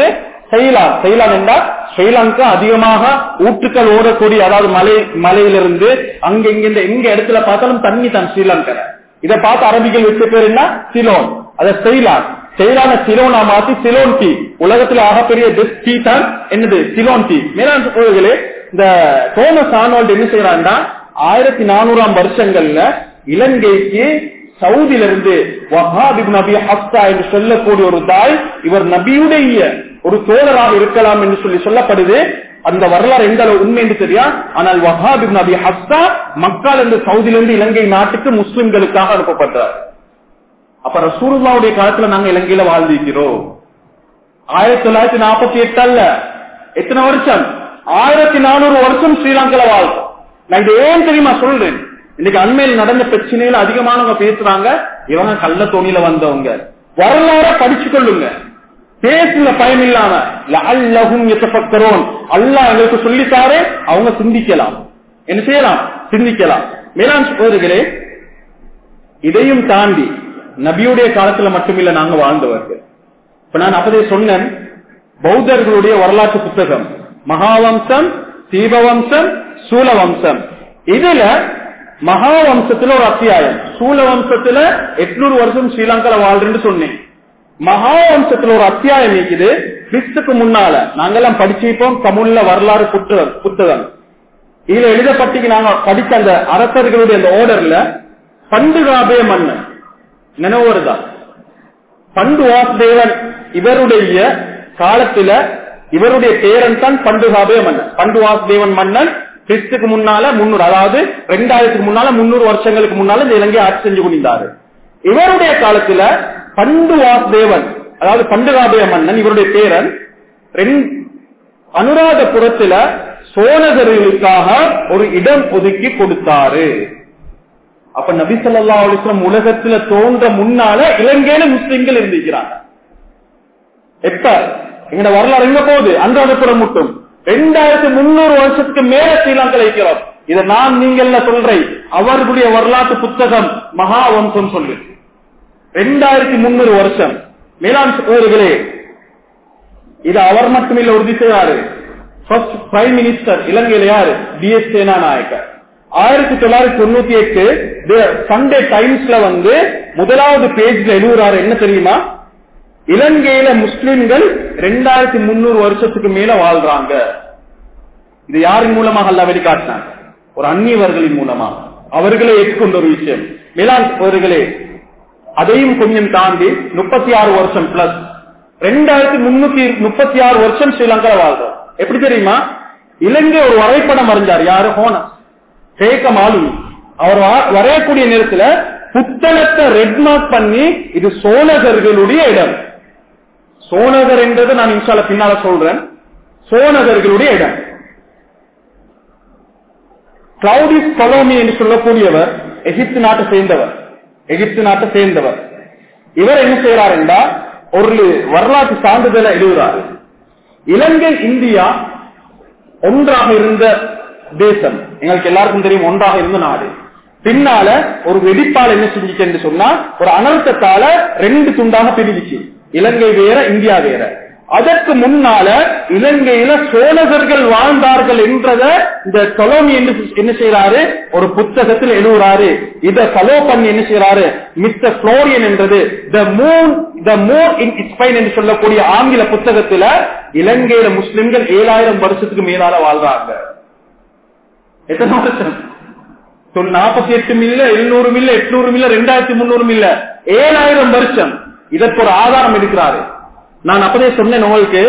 செயலான் செயலான் என்றால் ஸ்ரீலங்கா அதிகமாக ஊற்றுக்கள் ஓடக்கூடிய அதாவது மலை மலையிலிருந்து அங்க இங்க இந்த எங்க இடத்துல பார்த்தாலும் தண்ணி தான் ஸ்ரீலங்கா இதை பார்த்து அரபிகள் வச்ச பேர் என்ன சிலோன் அத செயலான் செயலான சிலோனா மாத்தி சிலோன் டீ உலகத்துல ஆகப்பெரிய பெஸ்ட் டீ தான் என்னது சிலோன் டீ மேலாண் கோயில்களே இந்த தோமஸ் ஆனோல்ட் என்ன செய்யறான்னா ஆயிரத்தி நானூறாம் வருஷங்கள்ல இலங்கைக்கு சவுதியில இருந்து வஹாபிப் நபி ஹப்சா என்று சொல்லக்கூடிய ஒரு தாய் இவர் நபியுடைய ஒரு தோழராக இருக்கலாம் என்று சொல்லி சொல்லப்படுது அந்த வரலாறு எந்த அளவு உண்மை என்று தெரியா ஆனால் வஹாபிப் நபி ஹப்சா மக்கள் இருந்து சவுதியிலிருந்து இலங்கை நாட்டுக்கு முஸ்லிம்களுக்காக அனுப்பப்பட்டார் அப்ப ரசூலுல்லாவுடைய காலத்துல நாங்க இலங்கையில வாழ்ந்திருக்கிறோம் ஆயிரத்தி தொள்ளாயிரத்தி நாற்பத்தி எட்டு அல்ல எத்தனை வருஷம் ஆயிரத்தி நானூறு வருஷம் ஸ்ரீலங்கால வாழ்க்கை நான் இது ஏன் தெரியுமா சொல்றேன் இன்னைக்கு அண்மையில் நடந்த பிரச்சனையில அதிகமானவங்க பேசுறாங்க இவங்க கள்ள தோணியில வந்தவங்க வரலாற படிச்சு கொள்ளுங்க பேசுங்க பயன் இல்லாம அல்லகும் எத்தப்பக்கிறோம் அல்லா எங்களுக்கு சொல்லித்தாரு அவங்க சிந்திக்கலாம் என்ன செய்யலாம் சிந்திக்கலாம் மேலாண் சோதர்களே இதையும் தாண்டி நபியுடைய காலத்துல மட்டுமில்ல நாங்க வாழ்ந்தவர்கள் இப்ப நான் அப்பதே சொன்னேன் பௌத்தர்களுடைய வரலாற்று புத்தகம் மகாவம்சம் தீபவம்சம் சூலவம்சம் இதுல மகாவம்சத்துல ஒரு அத்தியாயம் சூலவம்சத்துல எட்நூறு வருஷம் ஸ்ரீலங்கால வாழ்றேன்னு சொன்னேன் மகாவம்சத்துல ஒரு அத்தியாயம் இருக்குது கிறிஸ்துக்கு முன்னால நாங்கெல்லாம் படிச்சிருப்போம் தமிழ்ல வரலாறு புத்தகம் புத்தகம் இதுல எழுதப்பட்டு நாங்க படிச்ச அந்த அரசர்களுடைய அந்த ஓர்டர்ல பண்டுகாபே மன்னன் நினைவுதான் பண்டு வாசுதேவன் இவருடைய காலத்துல இவருடைய பேரன் தான் பண்டுகாபே மன்னன் பண்டு வாசுதேவன் மன்னன் கிறிஸ்துக்கு முன்னால முன்னூறு அதாவது ரெண்டாயிரத்துக்கு முன்னால முன்னூறு வருஷங்களுக்கு முன்னால இந்த இலங்கையை ஆட்சி செஞ்சு கொண்டிருந்தாரு இவருடைய காலத்துல பண்டு வாசுதேவன் அதாவது பண்டுகாபய மன்னன் இவருடைய பேரன் அனுராதபுரத்துல சோழகர்களுக்காக ஒரு இடம் ஒதுக்கி கொடுத்தாரு அப்ப நபி சொல்லா அலிஸ்லாம் உலகத்துல தோன்ற முன்னால இலங்கையில முஸ்லிம்கள் இருந்திருக்கிறாங்க எப்ப எங்கட வரலாறு எங்க போகுது அன்றாடபுரம் மட்டும் ரெண்டாயிரத்தி முன்னூறு வருஷத்துக்கு மேல ஸ்ரீலங்கா இருக்கிறோம் இதை நான் நீங்கள்ல சொல்றேன் அவர்களுடைய வரலாற்று புத்தகம் மகாவம்சம் சொல்லு ரெண்டாயிரத்தி முன்னூறு வருஷம் மேலாண் சகோதரர்களே இது அவர் மட்டுமில்ல உறுதி செய்யாரு ஃபர்ஸ்ட் பிரைம் மினிஸ்டர் இலங்கையில யாரு டி எஸ் சேனாநாயக்கர் ஆயிரத்தி தொள்ளாயிரத்தி தொண்ணூத்தி எட்டு சண்டே டைம்ஸ்ல வந்து முதலாவது பேஜ்ல எழுதுறாரு என்ன தெரியுமா இலங்கையில முஸ்லிம்கள் ரெண்டாயிரத்தி முன்னூறு வருஷத்துக்கு மேல வாழ்றாங்க இது யாரின் மூலமாக அல்ல வெளிக்காட்டினாங்க ஒரு அந்நியவர்களின் மூலமாக அவர்களே ஏற்றுக்கொண்ட ஒரு விஷயம் மேலாண் அவர்களே அதையும் கொஞ்சம் தாண்டி முப்பத்தி ஆறு வருஷம் பிளஸ் ரெண்டாயிரத்தி முன்னூத்தி முப்பத்தி ஆறு வருஷம் ஸ்ரீலங்கா வாழ்றோம் எப்படி தெரியுமா இலங்கை ஒரு வரைபடம் வரைஞ்சார் யாரு ஹோன சேக மாலுமி அவர் வரையக்கூடிய நேரத்துல புத்தகத்தை ரெட் மார்க் பண்ணி இது சோழகர்களுடைய இடம் சோழகர் என்றது நான் இன்ஷால பின்னால சொல்றேன் சோழகர்களுடைய இடம் கிளவுடிஸ் கொலோமி என்று சொல்லக்கூடியவர் எகிப்து நாட்டை சேர்ந்தவர் எகிப்து நாட்டை சேர்ந்தவர் இவர் என்ன செய்யறார் என்றால் ஒரு வரலாற்று சான்றிதழை எழுதுறாரு இலங்கை இந்தியா ஒன்றாக இருந்த தேசம் எங்களுக்கு எல்லாருக்கும் தெரியும் ஒன்றாக இருந்த நாடு பின்னால ஒரு வெடிப்பால் என்ன செஞ்சுச்சு என்று சொன்னா ஒரு அனர்த்தத்தால ரெண்டு துண்டாக பிரிஞ்சிச்சு இலங்கை வேற இந்தியா வேற அதற்கு முன்னால இலங்கையில சோழகர்கள் வாழ்ந்தார்கள் என்றத இந்த கொலோமி என்ன செய்யறாரு ஒரு புத்தகத்தில் எழுதுறாரு இத ஃபாலோ பண்ணி என்ன செய்யறாரு மிஸ்டர் புளோரியன் என்றது த மூன் த மோர் இன் இஸ்பைன் என்று சொல்லக்கூடிய ஆங்கில புத்தகத்துல இலங்கையில முஸ்லிம்கள் ஏழாயிரம் வருஷத்துக்கு மேலால வாழ்றாங்க எத்தனை வருஷம் நாற்பத்தி எட்டு மில்ல எழுநூறு மில்ல எட்நூறு மில்ல ரெண்டாயிரத்தி முன்னூறு மில்ல ஏழாயிரம் வருஷம் இதற்கு ஒரு ஆதாரம் இருக்கிறாரு நான் அப்பதே சொன்னேன் உங்களுக்கு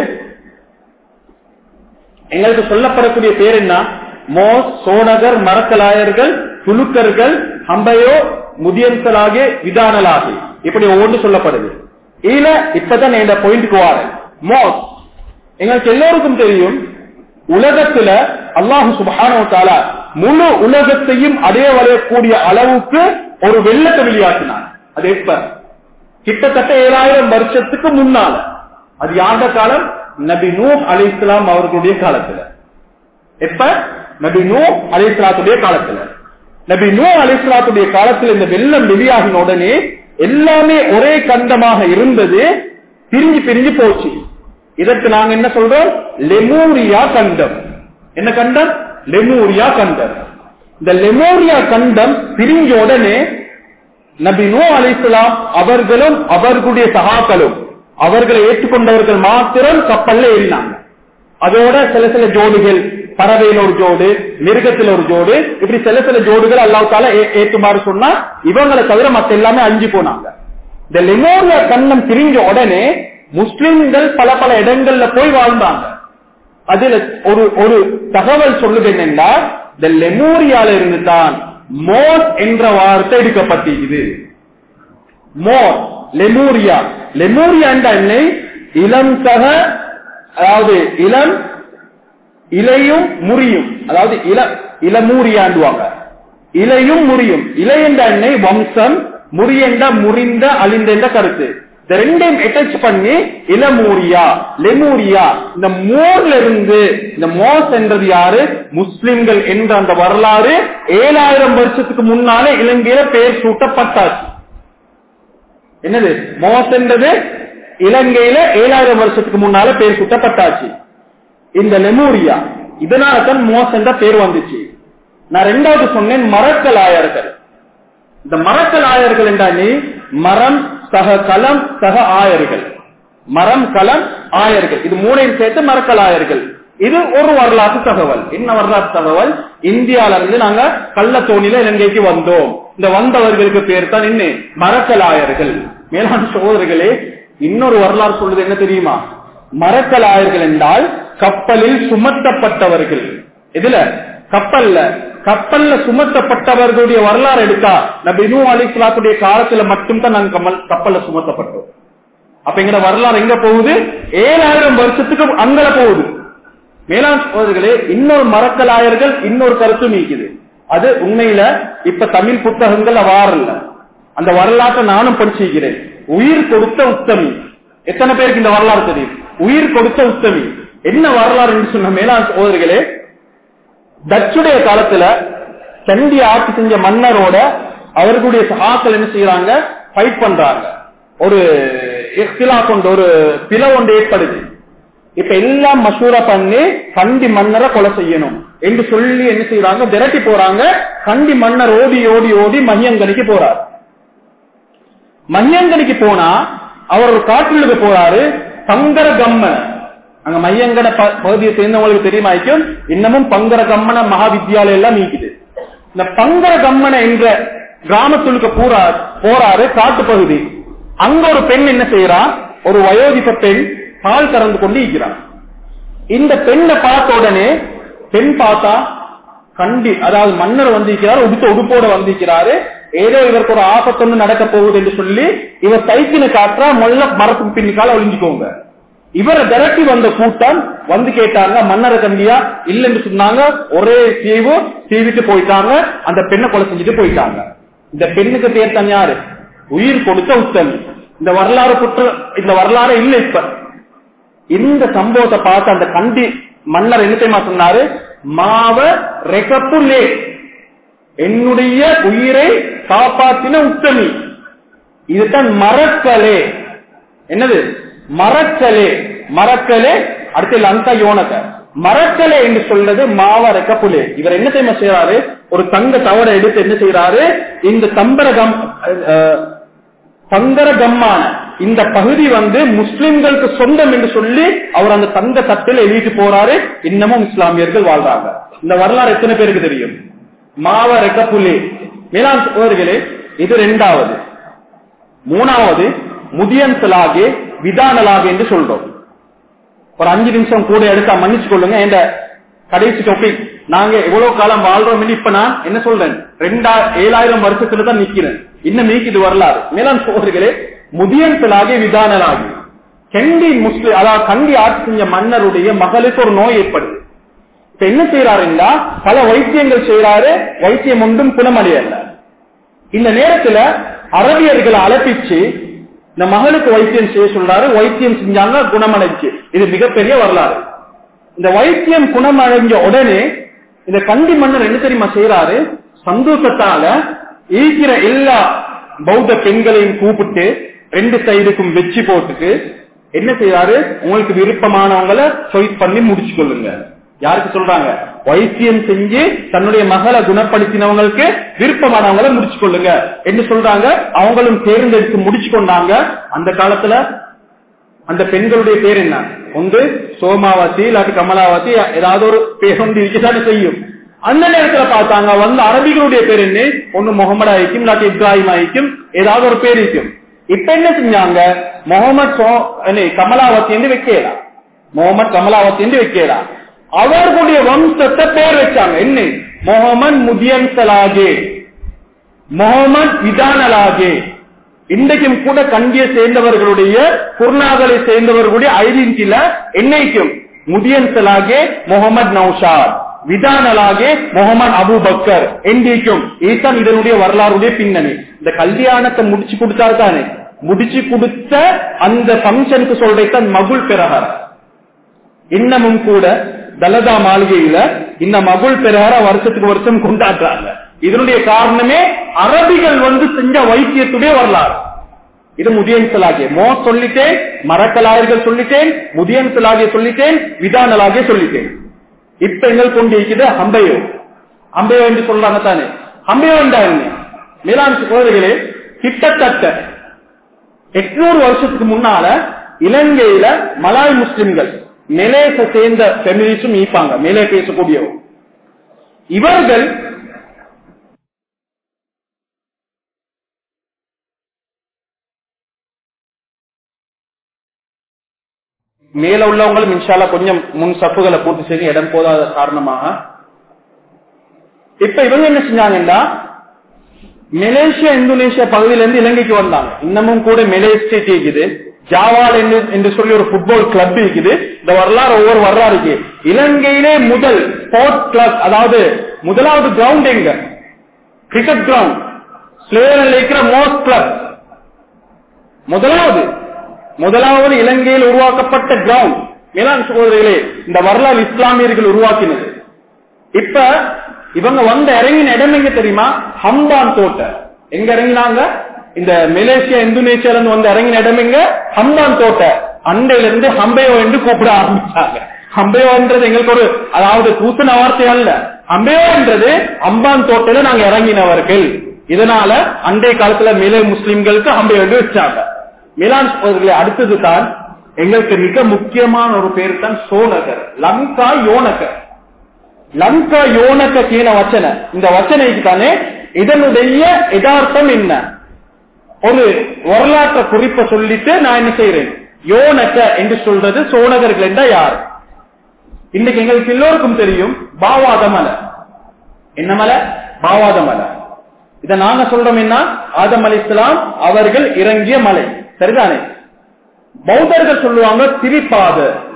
எங்களுக்கு சொல்லப்படக்கூடிய பேர் என்ன மோஸ் சோனகர் மரக்கலாயர்கள் துலுக்கர்கள் ஹம்பையோ முதியன்சலாகி விதானலாகி இப்படி ஒவ்வொன்று சொல்லப்படுது இதுல இப்பதான் இந்த பாயிண்ட்க்கு வாரேன் மோஸ் எங்களுக்கு எல்லோருக்கும் தெரியும் உலகத்துல அல்லாஹு சுபான முழு உலகத்தையும் அடைய வரையக்கூடிய அளவுக்கு ஒரு வெள்ளத்தை வெளியாக்கினார் அது எப்ப கிட்டத்தட்ட ஏழாயிரம் வருஷத்துக்கு முன்னால அது யாருடைய காலம் நபி நூ அலி இஸ்லாம் அவர்களுடைய காலத்துல எப்ப நபி நூ அலி இஸ்லாத்துடைய காலத்துல நபி நூ அலி இஸ்லாத்துடைய காலத்துல இந்த வெள்ளம் வெளியாகின உடனே எல்லாமே ஒரே கண்டமாக இருந்தது பிரிஞ்சு பிரிஞ்சு போச்சு இதற்கு நாங்க என்ன சொல்றோம் லெமூரியா கண்டம் என்ன கண்டம் லெமூரியா கண்டம் இந்த லெமோரியா கண்டம் பிரிஞ்ச உடனே நபி நூ அலிஸ்லாம் அவர்களும் அவர்களுடைய சகாக்களும் அவர்களை ஏற்றுக்கொண்டவர்கள் மாத்திரம் கப்பல்ல ஏறினாங்க அதோட சில சில ஜோடிகள் பறவையில ஒரு ஜோடு மிருகத்துல ஒரு ஜோடு இப்படி சில சில ஜோடுகள் அல்லாவுக்கால ஏற்றுமாறு சொன்னா இவங்களை தவிர மத்த எல்லாமே அஞ்சு போனாங்க இந்த லெமோரியா கண்ணம் பிரிஞ்ச உடனே முஸ்லிம்கள் பல பல இடங்கள்ல போய் வாழ்ந்தாங்க அதுல ஒரு ஒரு தகவல் சொல்லுது என்னன்னா இந்த லெமோரியால இருந்து தான் மோஸ் என்ற வார்த்தை எடுக்கப்பட்டிருக்குது மோர் லெமூரியா லெமூரியா என்ற எண்ணெய் இளம் சக அதாவது இளம் இலையும் முறியும் அதாவது இள இளமூரியாண்டுவாங்க இலையும் முறியும் இலை என்ற எண்ணெய் வம்சம் முறியென்ற முறிந்த அழிந்த கருத்து இந்த ரெண்டையும் அட்டாச் பண்ணி இளமூரியா லெமூரியா இந்த மோர்ல இருந்து இந்த மோஸ் என்றது யாரு முஸ்லிம்கள் என்ற அந்த வரலாறு ஏழாயிரம் வருஷத்துக்கு முன்னாலே இலங்கையில பெயர் சூட்டப்பட்டாச்சு என்னது மோஸ் என்றது இலங்கையில ஏழாயிரம் வருஷத்துக்கு முன்னால பேர் சுட்டப்பட்டாச்சு இந்த லெமூரியா இதனால தான் மோஸ் என்ற பேர் வந்துச்சு நான் ரெண்டாவது சொன்னேன் மரக்கலாயர்கள் இந்த மரக்கலாயர்கள் என்றால் மரம் சக கலம் சக ஆயர்கள் மரம் கலம் ஆயர்கள் இது மூணையும் சேர்த்து மரக்கலாயர்கள் இது ஒரு வரலாற்று தகவல் என்ன வரலாற்று தகவல் இந்தியால இருந்து நாங்க கள்ளத்தோணில இலங்கைக்கு வந்தோம் இந்த வந்தவர்களுக்கு பேர் தான் என்ன மரக்கலாயர்கள் மேலாண் சகோதரர்களே இன்னொரு வரலாறு சொல்றது என்ன தெரியுமா மரக்கலாயர்கள் என்றால் கப்பலில் சுமத்தப்பட்டவர்கள் இதுல கப்பல்ல கப்பல்ல சுமத்தப்பட்டவர்களுடைய வரலாறு எடுத்தா நம்ம இன்னும் அலிஸ்லாத்துடைய காலத்துல மட்டும்தான் நாங்க கமல் கப்பல்ல சுமத்தப்பட்டோம் அப்ப எங்கட வரலாறு எங்க போகுது ஏழாயிரம் வருஷத்துக்கு அங்கல போகுது மேலாண் சகோதரர்களே இன்னொரு மரக்கலாயர்கள் இன்னொரு கருத்து நீக்குது அது உண்மையில இப்ப தமிழ் புத்தகங்கள் வாரல்ல அந்த வரலாற்றை நானும் படிச்சிருக்கிறேன் உயிர் கொடுத்த உத்தமி எத்தனை பேருக்கு இந்த வரலாறு தெரியும் உயிர் கொடுத்த உத்தமி என்ன வரலாறு என்று சொன்ன மேலாண் சகோதரிகளே டச்சுடைய காலத்துல சண்டி ஆட்சி செஞ்ச மன்னரோட அவர்களுடைய சகாக்கள் என்ன செய்யறாங்க ஃபைட் பண்றாங்க ஒரு இஃப்திலா கொண்டு ஒரு பிள ஒன்று ஏற்படுது இப்ப எல்லாம் மசூரா பண்ணி கண்டி மன்னரை கொலை செய்யணும் என்று சொல்லி என்ன செய்யறாங்க விரட்டி போறாங்க கண்டி மன்னர் ஓடி ஓடி ஓடி மகியங்கனிக்கு போறார் மகியங்கனிக்கு போனா அவர் ஒரு காட்டுக்கு போறாரு பங்கர கம்மன் அங்க மையங்கன பகுதியை சேர்ந்தவங்களுக்கு தெரியுமாய்க்கும் இன்னமும் பங்கர கம்மன மகாவித்யாலயம் எல்லாம் நீக்குது இந்த பங்கர கம்மன என்ற கிராமத்துக்கு பூரா போறாரு காட்டு பகுதி அங்க ஒரு பெண் என்ன செய்யறா ஒரு வயோதிப பெண் பால் கறந்து கொண்டு இருக்கிறார் இந்த பெண்ணை பார்த்த உடனே பெண் பார்த்தா கண்டி அதாவது மன்னர் வந்திருக்கிறார் உடுத்த உடுப்போட வந்திருக்கிறாரு ஏதோ இவருக்கு ஒரு ஆபத்தொன்னு நடக்க போகுது என்று சொல்லி இவர் சைக்கிள் காட்டுறா மொல்ல மரத்துக்கு பின்னிக்கால ஒளிஞ்சுக்கோங்க இவரை விரட்டி வந்த கூட்டம் வந்து கேட்டாங்க மன்னரை கண்டியா இல்லைன்னு சொன்னாங்க ஒரே தீவு தீவிட்டு போயிட்டாங்க அந்த பெண்ணை கொலை செஞ்சுட்டு போயிட்டாங்க இந்த பெண்ணுக்கு பேர் தான் யாரு உயிர் கொடுத்த உத்தமி இந்த வரலாறு குற்ற இந்த வரலாறு இல்ல இப்ப இந்த சம்பவத்தை பார்த்து அந்த கண்டி மன்னர் என்ன தெரியுமா சொன்னாரு மாவ ரெகப்புலே என்னுடைய உயிரை காப்பாத்தின உத்தமி இதுதான் மறக்கலே என்னது மறக்கலே மறக்கலே அடுத்து லங்கா யோனக மறக்கலே என்று சொல்றது மாவ ரெக்கப்புலே இவர் என்ன தெரியுமா செய்யறாரு ஒரு தங்க தவற எடுத்து என்ன செய்யறாரு இந்த தம்பரகம் பங்கரகம்மான இந்த பகுதி வந்து முஸ்லிம்களுக்கு சொந்தம் என்று சொல்லி அவர் அந்த தங்க தட்டில் எழுதிட்டு போறாரு இன்னமும் இஸ்லாமியர்கள் வாழ்றாங்க இந்த வரலாறு எத்தனை பேருக்கு தெரியும் மாவ ரெக்கப்புலே மேலாண் சோதர்களே இது ரெண்டாவது மூணாவது முதியன்சலாகே விதானலாக என்று சொல்றோம் ஒரு அஞ்சு நிமிஷம் கூட எடுத்தா மன்னிச்சு கொள்ளுங்க என்ற கடைசி டாபிக் நாங்க எவ்வளவு காலம் வாழ்றோம் இப்ப நான் என்ன சொல்றேன் ரெண்டா ஏழாயிரம் வருஷத்துல தான் நிக்கிறேன் இன்னும் நீக்கிது வரலாறு மேலாண் சோதர்களே முதியன்சலாகே விதானலாகி கண்டி முஸ்லிம் அதாவது கண்டி ஆட்சி செஞ்ச மன்னருடைய மகளுக்கு ஒரு நோய் ஏற்படுது இப்ப என்ன செய்யறாருன்னா பல வைத்தியங்கள் செய்யறாரு வைத்தியம் ஒன்றும் குணமடையல இந்த நேரத்துல அரபியர்களை அழைப்பிச்சு இந்த மகளுக்கு வைத்தியம் செய்ய சொல்றாரு வைத்தியம் செஞ்சாங்க குணமடைஞ்சு இது மிகப்பெரிய வரலாறு இந்த வைத்தியம் குணமடைஞ்ச உடனே இந்த கண்டி மன்னர் என்ன தெரியுமா செய்யறாரு சந்தோஷத்தால இருக்கிற எல்லா பௌத்த பெண்களையும் கூப்பிட்டு ரெண்டு சைடுக்கும் வெச்சு போட்டுட்டு என்ன செய்யறாரு உங்களுக்கு விருப்பமானவங்களை சாய்ஸ் பண்ணி முடிச்சு கொள்ளுங்க யாருக்கு சொல்றாங்க வைத்தியம் செஞ்சு தன்னுடைய மகளை குணப்படுத்தினவங்களுக்கு விருப்பமானவங்களை முடிச்சு கொள்ளுங்க என்று சொல்றாங்க அவங்களும் தேர்ந்தெடுத்து முடிச்சு கொண்டாங்க அந்த காலத்துல அந்த பெண்களுடைய பேர் என்ன ஒன்று சோமாவதி இல்லாட்டி கமலாவதி ஏதாவது ஒரு பேர் ஒன்று இருக்கத்தானே செய்யும் அந்த நேரத்துல பார்த்தாங்க வந்து அரபிகளுடைய பேர் என்ன ஒண்ணு முகமது ஆயிக்கும் இல்லாட்டி இப்ராஹிம் ஆயிக்கும் ஏதாவது ஒரு பேர் இருக்கும் இப்ப என்ன செஞ்சாங்க முகமது கமலாவதி என்று வைக்கலாம் முகமது கமலாவதி என்று வைக்கலாம் அவர்களுடைய வம்சத்தை பேர் வச்சாங்க என்ன முகமது முதியன்சலாகே முகமது விதானலாகே இன்றைக்கும் கூட கண்டிய சேர்ந்தவர்களுடைய குர்நாகலை சேர்ந்தவர்களுடைய ஐடென்டில என்னைக்கும் முதியன்சலாகே முகமது நௌஷாத் விதானலாகே முகமது அபு பக்கர் என்றைக்கும் இதுதான் இதனுடைய வரலாறுடைய பின்னணி இந்த கல்யாணத்தை முடிச்சு கொடுத்தாரு தானே முடிச்சு கொடுத்த அந்த பங்கனுக்கு சொல்றதுதான் மகுள் பெறகார இன்னமும் கூட தலதா மாளிகையில இந்த மகுள் பெறகார வருஷத்துக்கு வருஷம் கொண்டாடுறாங்க இதனுடைய காரணமே அரபிகள் வந்து செஞ்ச வைத்தியத்துடைய வரலாறு இது முதியன் சலாகிய மோ சொல்லிட்டேன் மரக்கலாயர்கள் சொல்லிட்டேன் முதியன் சலாகிய சொல்லிட்டேன் விதானலாகிய சொல்லிட்டேன் இப்ப எங்கள் கொண்டிருக்கிறது அம்பையோ அம்பையோ என்று சொல்றாங்க தானே அம்பையோ என்றா என்ன மேலாண் குழந்தைகளே கிட்டத்தட்ட எட்நூறு வருஷத்துக்கு முன்னால இலங்கையில மலாய் முஸ்லிம்கள் மெலேச சேர்ந்த பெமிலிஸும் ஈப்பாங்க மேலே பேசக்கூடியவங்க இவர்கள் மேல உள்ளவங்களும் இன்ஷால்லா கொஞ்சம் முன் சப்புகளை பூர்த்தி செய்து இடம் போதாத காரணமாக இப்ப இவங்க என்ன செஞ்சாங்கன்னா மலேசியா இந்தோனேஷியா பகுதியில இருந்து இலங்கைக்கு வந்தாங்க இன்னமும் கூட மலேசியா இருக்குது ஜாவால் என்று என்று சொல்லி ஒரு ஃபுட்பால் கிளப் இருக்குது இந்த வரலாறு ஒவ்வொரு வரலாறு இருக்கு இலங்கையிலே முதல் ஸ்போர்ட்ஸ் கிளப் அதாவது முதலாவது கிரவுண்ட் எங்க கிரிக்கெட் கிரவுண்ட் ஸ்லேரில் இருக்கிற மோஸ்ட் கிளப் முதலாவது முதலாவது இலங்கையில் உருவாக்கப்பட்ட கிரவுண்ட் மேலாண் சகோதரிகளே இந்த வரலாறு இஸ்லாமியர்கள் உருவாக்கினது இப்ப இவங்க வந்த இறங்கின இடம் எங்க தெரியுமா ஹம்பான் தோட்ட எங்க இறங்கினாங்க இந்த மலேசியா இந்தோனேஷியால இருந்து வந்து இறங்கின இடம் எங்க ஹம்பான் தோட்ட அண்டையில இருந்து ஹம்பையோ என்று கூப்பிட ஆரம்பிச்சாங்க ஹம்பையோன்றது எங்களுக்கு ஒரு அதாவது தூசண வார்த்தை அல்ல ஹம்பையோன்றது அம்பான் தோட்டையில நாங்க இறங்கினவர்கள் இதனால அண்டை காலத்துல மேலே முஸ்லிம்களுக்கு ஹம்பையோ என்று வச்சாங்க மிலான் சோதர்களே அடுத்தது தான் எங்களுக்கு மிக முக்கியமான ஒரு பேர் தான் சோனகர் லங்கா யோனகர் லங்கா யோனக கீழ வச்சன இந்த வச்சனைக்கு தானே இதனுடைய யதார்த்தம் என்ன ஒரு வரலாற்ற குறிப்பை சொல்லிட்டு நான் என்ன செய்யறேன் யோனக என்று சொல்றது சோனகர்கள் என்றா யார் இன்னைக்கு எங்களுக்கு எல்லோருக்கும் தெரியும் பாவாத மலை என்ன மலை பாவாத மலை இத நாங்க சொல்றோம் என்ன ஆதம் அலி இஸ்லாம் அவர்கள் இறங்கிய மலை சரிதானே பௌத்தர்கள் சொல்லுவாங்க திரிபாத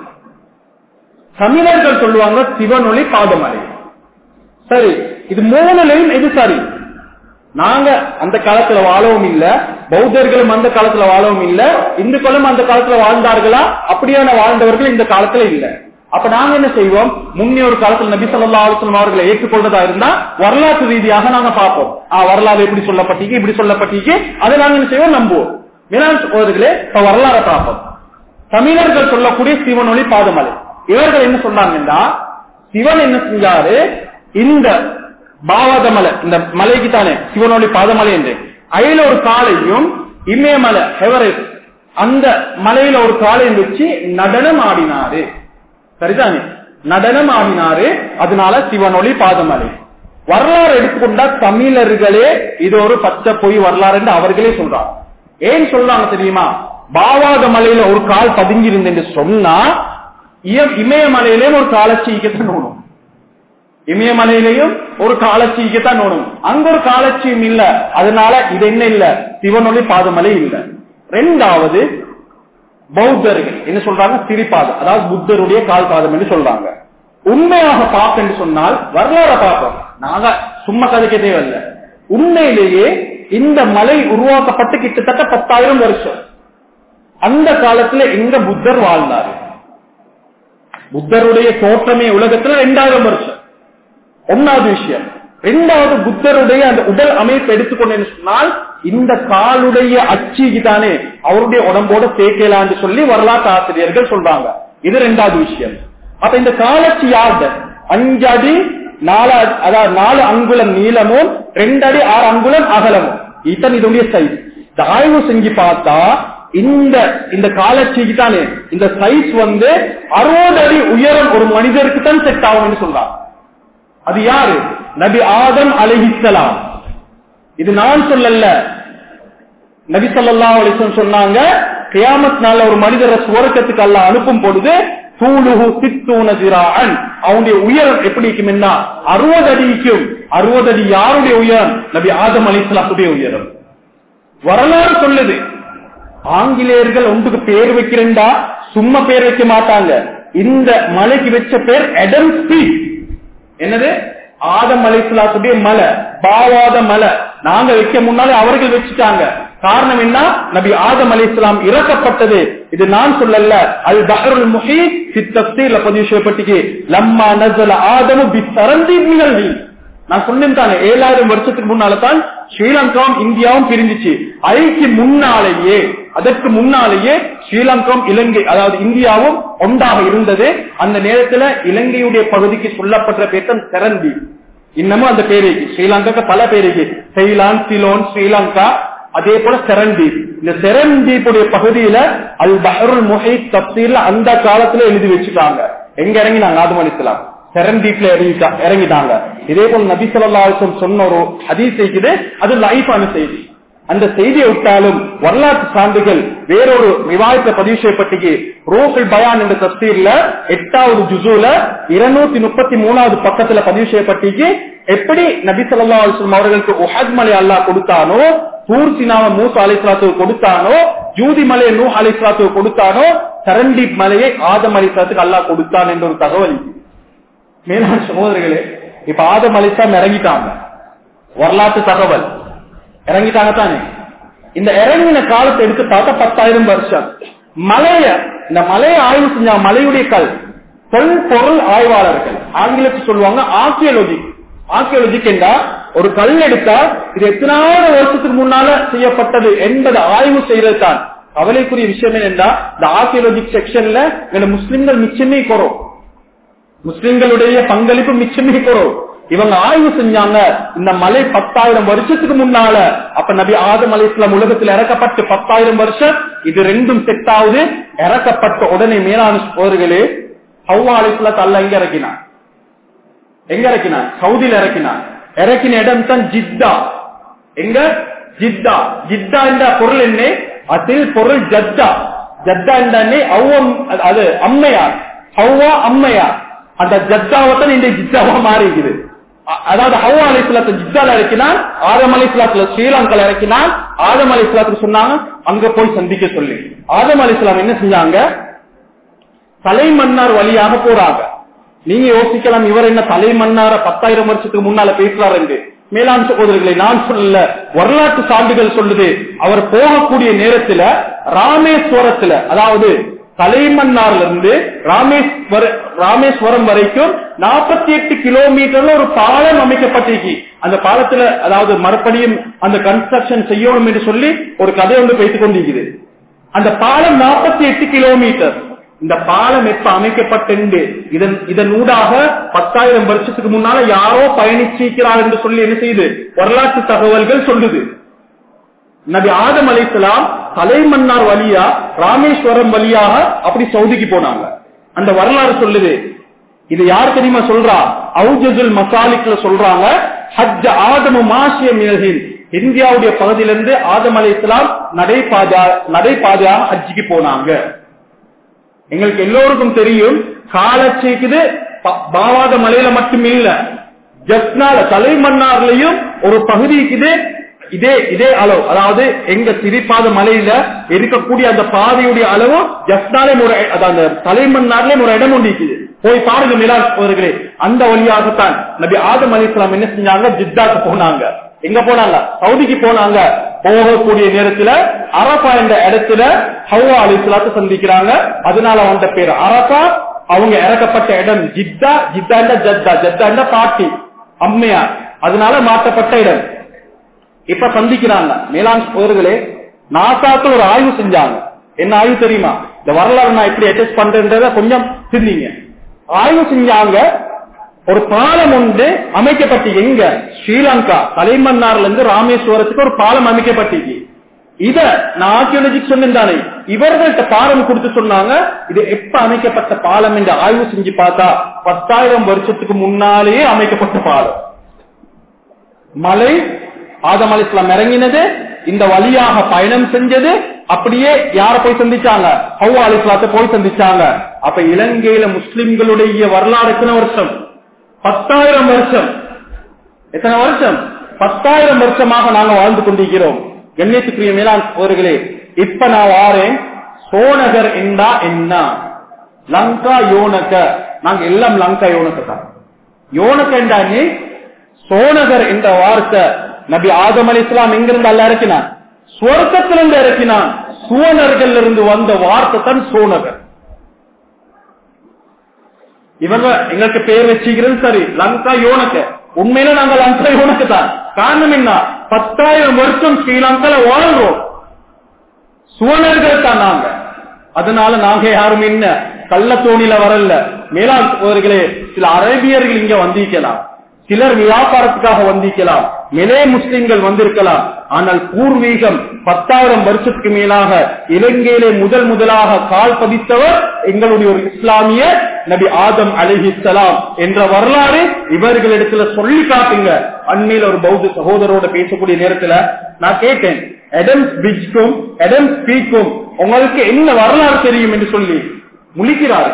தமிழர்கள் சொல்லுவாங்க சிவனொளி பாதமலை சரி இது மூணுலையும் எது சரி நாங்க அந்த காலத்துல வாழவும் இல்ல பௌத்தர்களும் அந்த காலத்துல வாழவும் இல்ல இந்துக்களும் அந்த காலத்துல வாழ்ந்தார்களா அப்படியான வாழ்ந்தவர்கள் இந்த காலத்துல இல்ல அப்ப நாங்க என்ன செய்வோம் முன்னே ஒரு காலத்துல நபி சொல்லா அலுவலம் அவர்களை ஏற்றுக்கொள்றதா இருந்தா வரலாற்று ரீதியாக நாங்க பார்ப்போம் ஆ, வரலாறு எப்படி சொல்லப்பட்டீங்க இப்படி சொல்லப்பட்டீங்க அதை நாங்க என்ன செய்வோம் நம்புவோம் மேலாண் சகோதரர்களே இப்ப வரலாறை பார்ப்போம் தமிழர்கள் சொல்லக்கூடிய சிவனொளி பாதமலை இவர்கள் என்ன சொன்னாங்கன்னா சிவன் என்ன செஞ்சாரு இந்த பாவாதமலை இந்த மலைக்கு தானே சிவனொளி பாதமலை என்று அயில ஒரு காலையும் இமயமலை ஹெவரேட் அந்த மலையில ஒரு காலையும் வச்சு நடனம் ஆடினாரு சரிதானே நடனம் ஆடினாரு அதனால சிவனொளி பாதமலை வரலாறு எடுத்துக்கொண்டா தமிழர்களே இது ஒரு பச்சை பொய் வரலாறு என்று அவர்களே சொல்றாங்க ஏன் சொல்றாங்க தெரியுமா பாவாத மலையில ஒரு கால் பதுங்கியிருந்து என்று சொன்னா இய- இமயமலையிலேயும் ஒரு காலச்சீக்கத்தான் ஓடும் இமயமலையிலையும் ஒரு காலச்சீக்கத்தான் ஓடும் அங்க ஒரு காலச்சியும் இல்ல அதனால இது என்ன இல்ல சிவனொளி பாதமலை இல்ல ரெண்டாவது பௌத்தர்கள் என்ன சொல்றாங்க திரிபாதம் அதாவது புத்தருடைய கால் பாதம் என்று சொல்றாங்க உண்மையாக பார்க்க என்று சொன்னால் வரலாறு பார்ப்போம் நாங்க சும்மா கதைக்க தேவையில்லை உண்மையிலேயே இந்த மலை உருவாக்கப்பட்டு கிட்டத்தட்ட பத்தாயிரம் வருஷம் அந்த காலத்துல எங்க புத்தர் வாழ்ந்தாரு புத்தருடைய தோற்றமே உலகத்துல ரெண்டாயிரம் வருஷம் ஒன்னாவது விஷயம் ரெண்டாவது புத்தருடைய அந்த உடல் அமைப்பு எடுத்துக்கொண்டேன்னு சொன்னால் இந்த காலுடைய அச்சிக்கு தானே அவருடைய உடம்போட சேர்க்கலான்னு சொல்லி வரலாற்று ஆசிரியர்கள் சொல்றாங்க இது ரெண்டாவது விஷயம் அப்ப இந்த காலச்சி யார்ட அஞ்சு அடி நாலு அடி- அதாவது நாலு அங்குலம் நீளமும் ரெண்டு அடி ஆறு அங்குலம் அகலமும் இத்தனை இதனுடைய சைஸ் இந்த ஆய்வு செஞ்சு பார்த்தா இந்த இந்த காலச்சிக்கு தானே இந்த சைஸ் வந்து அறுபது அடி உயரம் ஒரு மனிதருக்கு தான் செட் ஆகும்னு சொல்றாங்க அது யாரு நபி ஆதம் அலைஹிஸ்ஸலாம் இது நான் சொல்லல நபி ஸல்லல்லாஹு அலைஹி வஸல்லம் சொன்னாங்க கியாமத் நாள்ல ஒரு மனிதரை சுவர்க்கத்துக்கு அல்லாஹ் அனுப்பும் பொழுது தூளுஹு சித்தூன திராஅன் அவனுடைய உயரம் எப்படி இருக்கும்னா அறுபது அடிக்கும் அறுபது அடி யாருடைய உயரம் நபி ஆதம் அலைஹிஸ்ஸலாத்துடைய உயரம் வரலாறு சொல்லுது ஆங்கிலேயர்கள் ஒன்றுக்கு பேர் வைக்கிறேன்டா சும்மா பேர் வைக்க மாட்டாங்க இந்த மலைக்கு வச்ச பேர் எடம் ஸ்பீட் என்னது ஆதம் அலைசலாத்துடைய மலை பாவாத மலை நாங்க வைக்க முன்னாலே அவர்கள் வச்சுட்டாங்க காரணம் என்ன நபி ஆதம் அலைஹிஸ்ஸலாம் இறக்கப்பட்டது இது நான் சொல்லல அல் பஹருல் முஹீத் ஃபி தஃசீர்ல பதிவு செய்யப்பட்டிருக்கு லம்மா நஸல ஆதமு பி சரந்தி நிகழ்வி நான் சொன்னேன் தானே ஏழாயிரம் வருஷத்துக்கு முன்னால தான் ஸ்ரீலங்காவும் இந்தியாவும் பிரிஞ்சிச்சு ஐக்கு முன்னாலேயே அதற்கு முன்னாலேயே ஸ்ரீலங்காவும் இலங்கை அதாவது இந்தியாவும் ஒன்றாக இருந்தது அந்த நேரத்துல இலங்கையுடைய பகுதிக்கு சொல்லப்பட்ட பேர் தான் செரந்தி இன்னமும் அந்த பேருக்கு ஸ்ரீலங்காக்கு பல பேருக்கு செய்லான் சிலோன் ஸ்ரீலங்கா அதே போல செரண்டீப் இந்த செரண்டீப்புடைய பகுதியில அல் பஹருல் முஹைத் தப்சீர்ல அந்த காலத்துல எழுதி வச்சுட்டாங்க எங்க இறங்கினாங்க ஆதம் அலிஸ்லாம் செரண்டீப்ல இறங்கிட்டா- இறங்கிட்டாங்க இதே போல நபி ஸல்லல்லாஹு அலைஹி வஸல்லம் சொன்ன ஒரு ஹதீஸ் இருக்குது அது லைஃபான செய்தி அந்த செய்தியை விட்டாலும் வரலாற்று சான்றுகள் வேறொரு ரிவாயத்தை பதிவு செய்யப்பட்டிருக்கு ரோஹில் பயான் என்ற தப்சீர்ல எட்டாவது ஜுசூல இருநூத்தி முப்பத்தி மூணாவது பக்கத்துல பதிவு செய்யப்பட்டிருக்கு எப்படி நபி ஸல்லல்லாஹு அலைஹி வஸல்லம் அவர்களுக்கு உஹத் மலை அல்லாஹ் கொடுத்தானோ தூர்சினாவை மூசா அலிஸ்லாத்துக்கு கொடுத்தானோ ஜூதி மலையை நூ அலிஸ்லாத்துக்கு கொடுத்தானோ சரண்டீப் மலையை ஆதம் அலிஸ்லாத்துக்கு அல்லாஹ் கொடுத்தான் என்ற ஒரு தகவல் இருக்கு. மேலான சகோதரர்களே இப்ப ஆதம் அலிஸ்லாம் இறங்கிட்டாங்க வரலாற்று தகவல் இறங்கிட்டாங்க தானே இந்த இறங்கின காலத்தை எடுத்து பார்த்தா பத்தாயிரம் வருஷம் மலைய இந்த மலையை ஆய்வு செஞ்ச மலையுடைய கல் தொல் பொருள் ஆய்வாளர்கள் ஆங்கிலத்தில் சொல்லுவாங்க ஆர்கியலஜி ஆர்கியலஜிக் என்றா ஒரு கல் எடுத்தா இது எத்தனாயிரம் வருஷத்துக்கு முன்னால செய்யப்பட்டது என்பதை ஆய்வு செய்யறது தான் கவலைக்குரிய விஷயம் என்னென்றா இந்த ஆர்கியலஜிக் செக்ஷன்ல இந்த முஸ்லிம்கள் மிச்சமே குறோம் முஸ்லிம்களுடைய பங்களிப்பு மிச்சமே குறவு இவங்க ஆய்வு செஞ்சாங்க இந்த மலை பத்தாயிரம் வருஷத்துக்கு முன்னால அப்ப நபி ஆதம் அலி இஸ்லாம் உலகத்தில் இறக்கப்பட்டு பத்தாயிரம் வருஷம் இது ரெண்டும் செட் ஆகுது இறக்கப்பட்ட உடனே மேலான சோர்களே ஹவ்வா அலி இஸ்லாத் அல்ல எங்க இறக்கினான் எங்க இறக்கினான் சவுதியில இறக்கினான் இறக்கின இடம் தான் ஜித்தா எங்க ஜித்தா ஜித்தா என்ற பொருள் என்ன அதில் பொருள் ஜத்தா ஜத்தா என்றே அவ்வம் அது அம்மையார் ஹவ்வா அம்மையார் அந்த ஜத்தாவத்தான் இந்த ஜித்தாவா மாறி இருக்குது அ- அதாவது ஹவ்வா அலிஸ்லாத்து ஜித்தால இறக்கினான் ஆதம் அலிஸ்லாத்துல ஸ்ரீலங்கால இறக்கினான் ஆதம் அலிஸ்லாத்துக்கு சொன்னாங்க அங்க போய் சந்திக்க சொல்லி ஆதம் அலிஸ்லாம் என்ன செஞ்சாங்க தலை மன்னார் வழியாக போறாங்க நீங்க யோசிக்கலாம் இவர் என்ன தலை மன்னார பத்தாயிரம் வருஷத்துக்கு முன்னால பேசுறாரு என்று மேலாண் சகோதரர்களை நான் சொல்லல வரலாற்று சான்றுகள் சொல்லுது அவர் போகக்கூடிய நேரத்துல ராமேஸ்வரத்துல அதாவது தலைமன்னார்ல இருந்து ராமேஸ்வர ராமேஸ்வரம் வரைக்கும் நாற்பத்தி எட்டு கிலோமீட்டர்ல ஒரு பாலம் அமைக்கப்பட்டிருக்கு அந்த பாலத்துல அதாவது மறுபடியும் அந்த கன்ஸ்ட்ரக்ஷன் செய்யணும் என்று சொல்லி ஒரு கதை ஒன்று பேசிக் கொண்டிருக்குது அந்த பாலம் நாற்பத்தி எட்டு கிலோமீட்டர் இந்த பாலம் எப்ப அமைக்கப்பட்டு இதன் இதன் ஊடாக பத்தாயிரம் வருஷத்துக்கு முன்னால யாரோ பயணிச்சிருக்கிறார் என்று சொல்லி என்ன செய்யுது வரலாற்று தகவல்கள் சொல்லுது நபி ஆதம் அலைசலாம் தலைமன்னார் வழியா ராமேஸ்வரம் வழியாக அப்படி சவுதிக்கு போனாங்க அந்த வரலாறு சொல்லுது இது யார் தெரியுமா சொல்றா அவுஜுல் மசாலிக்ல சொல்றாங்க ஹஜ் ஆதமு மாசிய மினகின் இந்தியாவுடைய பகுதியிலிருந்து ஆதம் அலைசலாம் நடைபாதையா நடைபாதையாக ஹஜ்ஜிக்கு போனாங்க எங்களுக்கு எல்லோருக்கும் தெரியும் காலச்சேக்குது பாவாத மலையில மட்டும் இல்ல ஜப்னால தலைமன்னார்லயும் ஒரு பகுதி இருக்குது இதே இதே அளவு அதாவது எங்க திரிப்பாத மலையில இருக்கக்கூடிய அந்த பாதையுடைய அளவு ஜப்னாலே ஒரு அதாவது அந்த தலைமன்னார்லயும் ஒரு இடம் ஒன்று இருக்குது போய் பாருங்க மிலாஸ்வர்களே அந்த வழியாகத்தான் நபி ஆதம் அலிஸ்லாம் என்ன செஞ்சாங்க ஜித்தாக்கு போனாங்க எங்க போனாங்க சவுதிக்கு போனாங்க போகக்கூடிய நேரத்துல அரபா என்ற இடத்துல ஹவ்வா அலிஸ்லாத்தை சந்திக்கிறாங்க அதனால வந்த பேர் அரபா அவங்க இறக்கப்பட்ட இடம் ஜித்தா ஜித்தா ஜத்தா ஜத்தா பாட்டி அம்மையார் அதனால மாற்றப்பட்ட இடம் இப்ப சந்திக்கிறாங்க மேலாண் சோர்களே நாசாக்கு ஒரு ஆய்வு செஞ்சாங்க என்ன ஆய்வு தெரியுமா இந்த வரலாறு நான் எப்படி அட்ஜஸ்ட் பண்றேன்றத கொஞ்சம் சிந்திங்க ஆய்வு செஞ்சாங்க ஒரு பாலம் ஒன்று அமைக்கப்பட்டு எங்க ஸ்ரீலங்கா தலைமன்னார்ல இருந்து ராமேஸ்வரத்துக்கு ஒரு பாலம் அமைக்கப்பட்டிருக்கு இத நான் ஆர்கியோலஜிக்கு சொன்னேன் தானே இவர்கள்ட்ட பாலம் கொடுத்து சொன்னாங்க இது எப்ப அமைக்கப்பட்ட பாலம் என்று ஆய்வு செஞ்சு பார்த்தா பத்தாயிரம் வருஷத்துக்கு முன்னாலேயே அமைக்கப்பட்ட பாலம் மலை ஆதம் அலி இஸ்லாம் இறங்கினது இந்த வழியாக பயணம் செஞ்சது அப்படியே யார போய் சந்திச்சாங்க ஹவ்வா அலி இஸ்லாத்தை போய் சந்திச்சாங்க அப்ப இலங்கையில முஸ்லிம்களுடைய வரலாறு எத்தனை வருஷம் பத்தாயிரம் வருஷம் எத்தனை வருஷம் பத்தாயிரம் வருஷமாக நாங்க வாழ்ந்து கொண்டிருக்கிறோம் கண்ணியத்துக்குரிய மேலாண் அவர்களே இப்ப நான் வாரேன் சோனகர் என்றா என்ன லங்கா யோனக நாங்க எல்லாம் லங்கா யோனக தான் யோனக என்றா நீ சோனகர் என்ற வார்த்தை நபி ஆதம் அலி இஸ்லாம் எங்கிருந்து அல்ல இறக்கினான் சுவர்க்கத்திலிருந்து இறக்கினான் சுவனர்கள் இருந்து வந்த வார்த்தை தான் சோனகர் இவங்க எங்களுக்கு பேர் வச்சுக்கிறது சரி லங்கா யோனக்க உண்மையில நாங்க லங்கா யோனக்கு தான் காரணம் என்ன பத்தாயிரம் வருஷம் ஸ்ரீலங்கால வாழ்றோம் சுவனர்கள் தான் நாங்க அதனால நாங்க யாரும் என்ன கள்ள தோணில வரல மேலாண் சகோதரர்களே சில அரேபியர்கள் இங்க வந்திருக்கலாம் சிலர் வியாபாரத்துக்காக வந்திருக்கலாம் நிலைய முஸ்லிம்கள் வந்திருக்கலாம் ஆனால் பூர்வீகம் பத்தாயிரம் வருஷத்துக்கு மேலாக இலங்கையிலே முதல் முதலாக கால் பதித்தவர் எங்களுடைய ஒரு இஸ்லாமிய நபி ஆதம் அலிஹிசலாம் என்ற வரலாறு இவர்களிடத்துல சொல்லி காட்டுங்க அண்மையில் ஒரு பௌத்த சகோதரோட பேசக்கூடிய நேரத்துல நான் கேட்டேன் எடம் பிஜ்க்கும் எடம் ஸ்பீக்கும் உங்களுக்கு என்ன வரலாறு தெரியும் என்று சொல்லி முழிக்கிறார்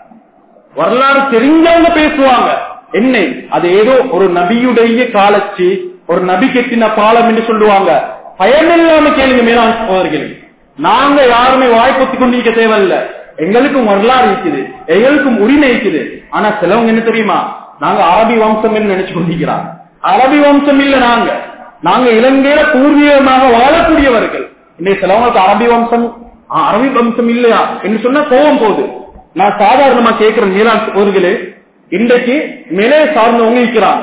வரலாறு தெரிஞ்சவங்க பேசுவாங்க என்ன அது ஏதோ ஒரு நபியுடைய காலச்சி ஒரு நபி கெட்டின பாலம் என்று சொல்லுவாங்க பயமில்லாம கேளுங்க மேலாண் சகோதரர்களே நாங்க யாருமே வாய்ப்பத்தி கொண்டிருக்க தேவையில்ல எங்களுக்கும் வரலாறு இருக்குது எங்களுக்கும் உரிமை இருக்குது ஆனா சிலவங்க என்ன தெரியுமா நாங்க அரபி வம்சம் என்று நினைச்சு கொண்டிருக்கிறாங்க அரபி வம்சம் இல்ல நாங்க நாங்க இலங்கையில பூர்வீகமாக வாழக்கூடியவர்கள் இன்னைக்கு சிலவங்களுக்கு அரபி வம்சம் ஆ, அரபி வம்சம் இல்லையா என்று சொன்னா கோவம் போகுது நான் சாதாரணமா கேட்கிற மேலாண் சகோதரர்களே இன்றைக்கு மேலே சார்ந்தவங்க இருக்கிறாங்க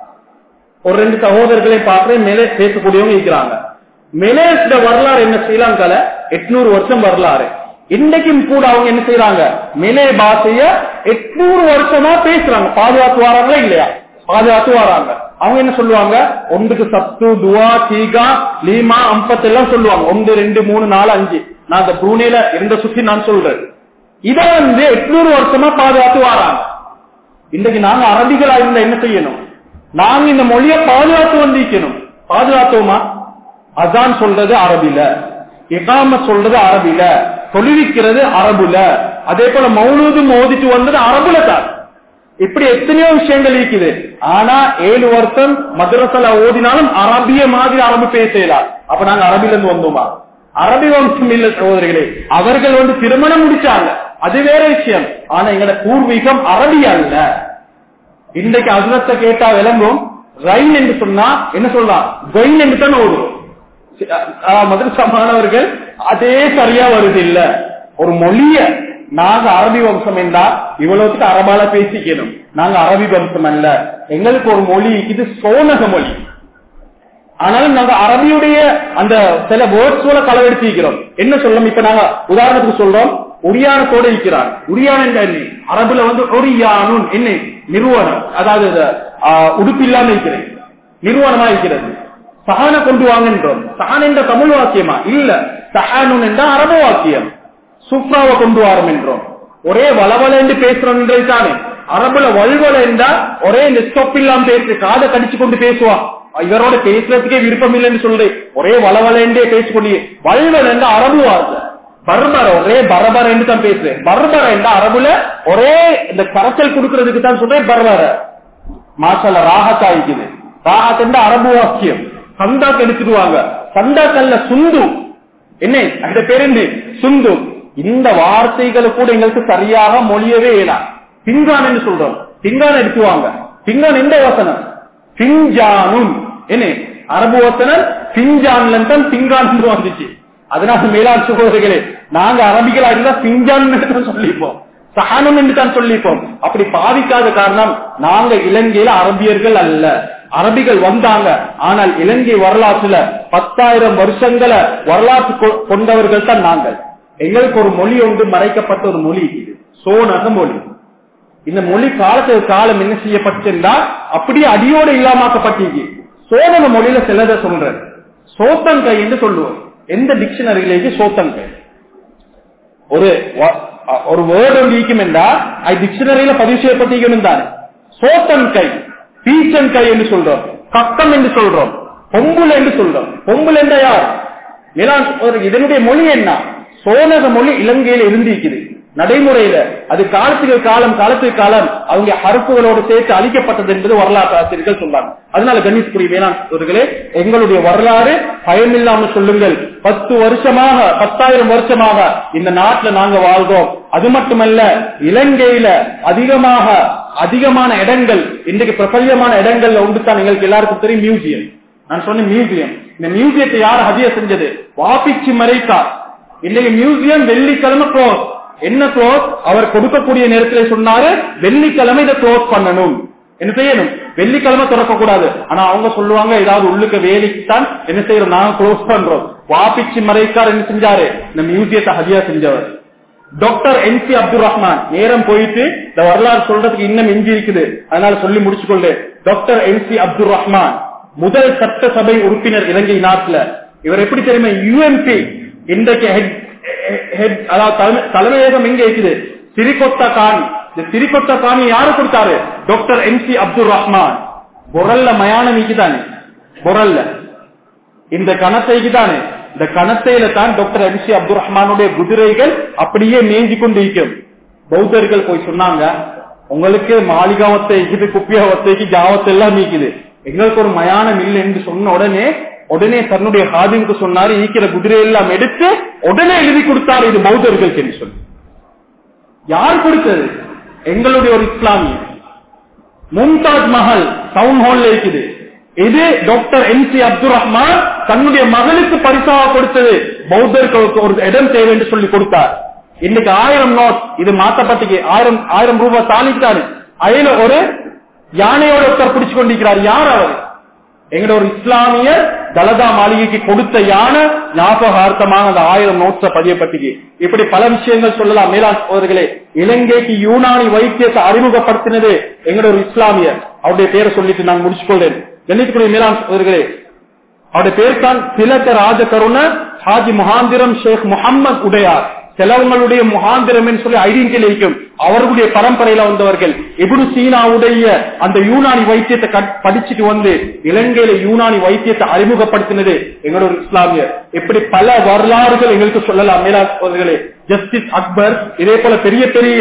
ஒரு ரெண்டு சகோதரர்களை பார்த்து மேலே பேசக்கூடியவங்க இருக்கிறாங்க மெலேஸ்ட வரலாறு என்ன ஸ்ரீலங்கால எட்நூறு வருஷம் வரலாறு இன்றைக்கும் கூட அவங்க என்ன செய்யறாங்க மெலே பாஷைய எட்நூறு வருஷமா பேசுறாங்க பாதுகாத்து வராங்களா இல்லையா பாதுகாத்து வராங்க அவங்க என்ன சொல்லுவாங்க ஒன்றுக்கு சத்து துவா தீகா லீமா அம்பத் எல்லாம் சொல்லுவாங்க ஒன்று ரெண்டு மூணு நாலு அஞ்சு நான் அந்த புரூனேல இருந்த சுத்தி நான் சொல்றேன் இத வந்து எட்நூறு வருஷமா பாதுகாத்து வராங்க இன்றைக்கு நாங்க அரபிகளா இருந்தா என்ன செய்யணும் நாங்க இந்த மொழியை பாதுகாத்து வந்திருக்கணும் பாதுகாத்தோமா அதான் சொல்றது அரபில இகாம சொல்றது அரபில தொழுவிக்கிறது அரபுல அதே போல மௌனூது மோதிட்டு வந்தது அரபுல தான் இப்படி எத்தனையோ விஷயங்கள் இருக்குது ஆனா ஏழு வருஷம் மദ്രസல ஓதினாலும் அரபிய மாதிரி அரபு பேசலாம் அப்ப நாங்க அரபில இருந்து வந்தோமா அரபி வம்சம் இல்ல சகோதரிகளே அவர்கள் வந்து திருமணம் முடிச்சாங்க அது வேற விஷயம் ஆனா எங்களோட பூர்வீகம் அரபி அல்ல இன்றைக்கு அசுரத்தை கேட்டா விளங்கும் ரைன் என்று சொன்னா என்ன சொல்லலாம் கொயின் என்று தான் ஓடும் மதுரசா மாணவர்கள் அதே சரியா வருது இல்ல ஒரு மொழிய நாங்க அரபி வம்சம் என்றா இவ்வளவுக்கு அரபால பேசிக்கணும் நாங்க அரபி வம்சம் அல்ல எங்களுக்கு ஒரு மொழி இது சோனக மொழி ஆனாலும் நாங்க அரபியுடைய அந்த சில வேர்ட்ஸோட களவெடுத்திருக்கிறோம் என்ன சொல்லணும் இப்ப நாங்க உதாரணத்துக்கு சொல்றோம் உரியானத்தோட இருக்கிறார் உரியான் என்ற என்ன அரபுல வந்து ஒரியானுன் என்ன நிறுவனம் அதாவது இது, ஆ, உடுப்பு இல்லாம இருக்கிறது நிறுவனமா இருக்கிறது சஹான கொண்டு வாங்கன்றோம் சஹான் என்ற தமிழ் வாக்கியமா இல்ல சஹானுன் என்ற அரபு வாக்கியம் சுப்ராவை கொண்டு வாரம் என்றோம் ஒரே வளவல என்று பேசுறோம் என்றே தானே அரபுல வல்வல என்றா ஒரே நெஸ்டப் இல்லாம பேசு காதை கடிச்சு கொண்டு பேசுவான் இவரோட பேசுறதுக்கே விருப்பம் இல்லைன்னு சொல்றேன் ஒரே வளவல என்றே பேசிக்கொண்டு வல்வல் என்ற அரபு வார்த்தை பர்பர ஒரே பரபர என்று தான் பேசுறேன் பர்பர என்ற அரபுல ஒரே இந்த கரைச்சல் கொடுக்கறதுக்கு தான் சொல்றேன் பர்பர மாசல ராகத்தா இருக்குது ராகத் என்ற அரபு வாக்கியம் சந்தாக்கு எடுத்துடுவாங்க சந்தாக்கல்ல சுந்து என்ன அந்த பேர் என்ன சுந்து இந்த வார்த்தைகளை கூட எங்களுக்கு சரியாக மொழியவே இயலாம் பிங்கான் என்று சொல்றோம் பிங்கான் எடுத்துவாங்க பிங்கான் எந்த வசனம் பிஞ்சானும் என்ன அரபு வசனம் பிஞ்சான்ல தான் பிங்கான் வந்துச்சு அதனால மேலாண் சகோதரிகளே நாங்க அரபிகளா இருந்தா பிஞ்சான் தான் சொல்லிப்போம் சஹானம் என்று தான் சொல்லிப்போம் அப்படி பாவிக்காத காரணம் நாங்க இலங்கையில அரபியர்கள் அல்ல அரபிகள் வந்தாங்க ஆனால் இலங்கை வரலாற்றுல பத்தாயிரம் வருஷங்களை வரலாற்று கொ- கொண்டவர்கள் தான் நாங்கள் எங்களுக்கு ஒரு மொழி ஒன்று மறைக்கப்பட்ட ஒரு மொழி இது சோனக மொழி இந்த மொழி காலத்துக்கு காலம் என்ன செய்யப்பட்டிருந்தா அப்படியே அடியோடு இல்லாமக்கப்பட்டிருக்கு சோதன மொழியில சிலதை சொல்றேன் சோத்தங்கை என்று சொல்லுவோம் எந்த டிக்ஷனரியிலேக்கு சோத்தங்கை ஒரு வ- அ- ஒரு வேர்டு ஒன்று ஈக்கும் என்றா அது டிக்ஷனரியில பதிவு செய்யப்பட்டிருக்கணும் தான் சோத்தன் கை பீச்சன் கை என்று சொல்றோம் கக்கம் என்று சொல்றோம் பொம்புல என்று சொல்றோம் பொம்புல என்ற யார் ஏன்னா ஒரு இதனுடைய மொழி என்ன சோனக மொழி இலங்கையில இருந்திருக்குது நடைமுறையில அது காலத்துக்கு காலம் காலத்துக்கு காலம் அவங்க ஹருப்புகளோடு சேர்த்து அழிக்கப்பட்டது என்பது வரலாற்று ஆசிரியர்கள் சொல்றாங்க அதனால கணேஷ்குடி வேளாண்களே எங்களுடைய வரலாறு பயமில்லாம சொல்லுங்கள் பத்து வருஷமாக பத்தாயிரம் வருஷமாக இந்த நாட்டுல நாங்க வாழ்றோம் அது மட்டுமல்ல இலங்கையில அதிகமாக அதிகமான இடங்கள் இன்றைக்கு பிரபல்யமான இடங்கள்ல உண்டு தான் எங்களுக்கு எல்லாருக்கும் தெரியும் மியூசியம் நான் சொன்ன மியூசியம் இந்த மியூசியத்தை யார் ஹதிய செஞ்சது வாபிச்சு மறைத்தார் இன்னைக்கு மியூசியம் வெள்ளிக்கிழமை க்ளோஸ் என்ன க்ளோஸ் அவர் கொடுக்கக்கூடிய நேரத்தில் சொன்னாரு வெள்ளிக்கிழமை இதை க்ளோஸ் பண்ணணும் என்ன செய்யணும் வெள்ளிக்கிழமை திறக்க கூடாது ஆனா அவங்க சொல்லுவாங்க ஏதாவது உள்ளுக்க வேலைக்கு தான் என்ன செய்யறோம் நாங்க க்ளோஸ் பண்றோம் வாபிச்சு மறைக்கார் என்ன செஞ்சாரு இந்த மியூசியத்தை ஹதியா செஞ்சவர் doctor N C Abdul Rahman நேரம் போயிட்டு இந்த வரலாறு சொல்றதுக்கு இன்னும் எஞ்சி இருக்குது அதனால சொல்லி முடிச்சுக்கொள்ளு doctor N C Abdul Rahman முதல் சட்டசபை உறுப்பினர் இலங்கை நாட்டுல இவர் எப்படி தெரியுமா யூஎம்பி இன்றைக்கு head- head அதாவது தலைமை- தலைமையகம் எங்க இருக்குது சிறிகொத்த காணி இந்த சிறிகொத்த காணி யாரு கொடுத்தாரு doctor M C Abdul Rahman Borella மயானம் தானே பொரல்ல இந்த கணத்தைக்கு தானே இந்த கணத்தையில தான் டாக்டர் எம் சி அப்துல் ரஹ்மானுடைய குதிரைகள் அப்படியே மேய்ஞ்சி கொண்டு இருக்கும் பௌத்தர்கள் போய் சொன்னாங்க உங்களுக்கு மாளிகாவத்தை இது குப்பியாவத்தைக்கு ஜாவத்தை எல்லாம் நீக்குது எங்களுக்கு ஒரு மயானம் இல்லை என்று சொன்ன உடனே உடனே தன்னுடைய ஹாதிமுக்கு சொன்னாரு ஈக்கிற குதிரை எல்லாம் எடுத்து உடனே எழுதி கொடுத்தாரு இது பௌத்தர்களுக்கு என்று சொல்லி யார் கொடுத்தது எங்களுடைய ஒரு இஸ்லாமிய மும்தாஜ் மஹல் டவுன் ஹால்ல இருக்குது இது doctor M C Abdul Rahman தன்னுடைய மகளுக்கு பரிசாக கொடுத்தது பௌத்தர்களுக்கு ஒரு இடம் தேவை என்று சொல்லி கொடுத்தார் இன்னைக்கு ஆயிரம் நோட் இது மாத்தப்பட்டுக்கு ஆயிரம் ஆயிரம் ரூபாய் தாளித்தாரு அதுல ஒரு யானையோட ஒருத்தர் பிடிச்சு கொண்டிருக்கிறார் யார் அவர் எங்கட ஒரு இஸ்லாமிய தலதா மாளிகைக்கு கொடுத்த யானை ஞாபகார்த்தமான அந்த ஆயிரம் நோட்ஸ பதியப்பட்டிக்கு இப்படி பல விஷயங்கள் சொல்லலாம் மேலாண் சோதர்களே இலங்கைக்கு யூனானி வைத்தியத்தை அறிமுகப்படுத்தினது எங்கட ஒரு இஸ்லாமியர் அவருடைய பேரை சொல்லிட்டு நான் முடிச்சுக்கொள்றேன் கண்ணியத்துக்குரிய மேலாண் சோதர்களே அவருடைய பேர் தான் திலக ராஜகருண ஹாஜி முகாந்திரம் ஷேக் முகம்மது உடையார் சிலவங்களுடைய முகாந்திரம் சொல்லி ஐடென்டி இருக்கும் அவர்களுடைய பரம்பரையில வந்தவர்கள் இப்னு சீனாவுடைய அந்த யூனானி வைத்தியத்தை கட்- படிச்சுட்டு வந்து இலங்கையில யூனானி வைத்தியத்தை அறிமுகப்படுத்தினது எங்களோட ஒரு இஸ்லாமியர் இப்படி பல வரலாறுகள் எங்களுக்கு சொல்லலாம் மேலாளர்களே ஜஸ்டிஸ் அக்பர் இதே போல பெரிய பெரிய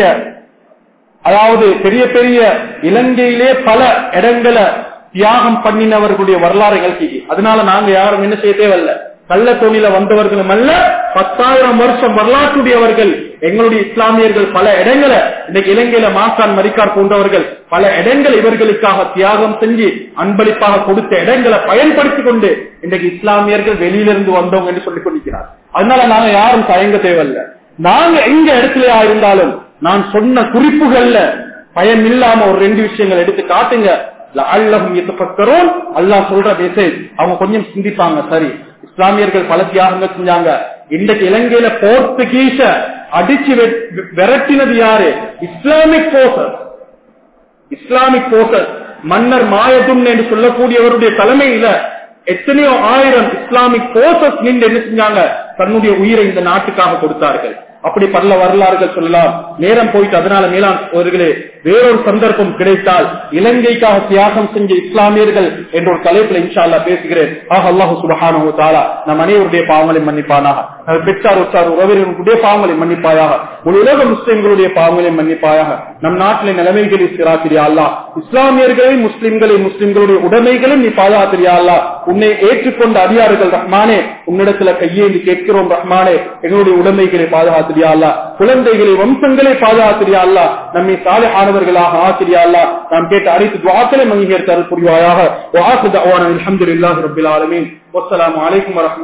அதாவது பெரிய பெரிய இலங்கையிலே பல இடங்களை தியாகம் பண்ணினவர்களுடைய வரலாறு எங்களுக்கு அதனால நாங்க யாரும் என்ன செய்ய தேவையில்ல கள்ள தொழில வந்தவர்களும் அல்ல பத்தாயிரம் வருஷம் வரலாற்றுடையவர்கள் எங்களுடைய இஸ்லாமியர்கள் பல இடங்களை இன்னைக்கு இலங்கையில மாசான் மரிக்கார் போன்றவர்கள் பல இடங்கள் இவர்களுக்காக தியாகம் செஞ்சு அன்பளிப்பாக கொடுத்த இடங்களை பயன்படுத்தி கொண்டு இன்றைக்கு இஸ்லாமியர்கள் வெளியிலிருந்து வந்தவங்க என்று சொல்லிக் கொண்டிருக்கிறார் அதனால நாங்க யாரும் தயங்க தேவையில்ல நாங்க எங்க இடத்துலயா இருந்தாலும் நான் சொன்ன குறிப்புகள்ல பயம் இல்லாம ஒரு ரெண்டு விஷயங்கள் எடுத்து காட்டுங்க அல்லஹும் எத்தப்பக்கரோன் அல்லாஹ் சொல்ற மெசேஜ் அவங்க கொஞ்சம் சிந்திப்பாங்க சரி இஸ்லாமியர்கள் பல தியாகங்கள் செஞ்சாங்க இன்றைக்கு இலங்கையில போர்த்துகீச அடிச்சு வெ- விரட்டினது யாரு இஸ்லாமிக் போர்சஸ் இஸ்லாமிக் போர்சஸ் மன்னர் மாயதும் என்று சொல்லக்கூடியவருடைய தலைமையில எத்தனையோ ஆயிரம் இஸ்லாமிக் போர்சஸ் நின்று என்ன செஞ்சாங்க தன்னுடைய உயிரை இந்த நாட்டுக்காக கொடுத்தார்கள் அப்படி பல வரலாறுகள் சொல்லலாம் நேரம் போயிட்டு அதனால மேலாண் அவர்களே வேறொரு சந்தர்ப்பம் கிடைத்தால் இலங்கைக்காக தியாகம் செஞ்ச இஸ்லாமியர்கள் என்ற ஒரு தலைப்புல இன்ஷா அல்லாஹ் பேசுகிறேன் ஆக அல்லாஹு சுபஹானஹு தஆலா நம் அனைவருடைய பாவங்களை மன்னிப்பானாக நமது பெற்றார் உற்றார் உறவினர்களுடைய பாவங்களை மன்னிப்பாயாக முழு உலக முஸ்லிம்களுடைய பாவங்களை மன்னிப்பாயாக நம் நாட்டிലെ நிலைமைகளை சிராத்திரியா அல்லா இஸ்லாமியர்களை முஸ்லிம்களை முஸ்லிம்களுடைய உடைமைகளும் நீ பாதுகாத்திரியா அல்லா உன்னை ஏற்றுக்கொண்ட அதிகாரிகள் ரஹ்மானே உன்னிடத்துல கையேந்தி கேட்கிறோம் ரஹ்மானே எங்களுடைய உடைமைகளை பாதுகாத்திரியா அல்லா குழந்தைகளை வம்சங்களை பாதுகாத்திரியா அல்லா நம்மை சாலையானவர்களாக ஆசிரியா அல்லா நாம் கேட்ட அனைத்து துவாக்களை மங்கியர் தரல் புரிவாயாக வாசு தவான அல்ஹம்துலில்லாஹி ரப்பில் ஆலமீன் வஸ்ஸலாமு அலைக்கும் வரஹ்மத்துல்லாஹி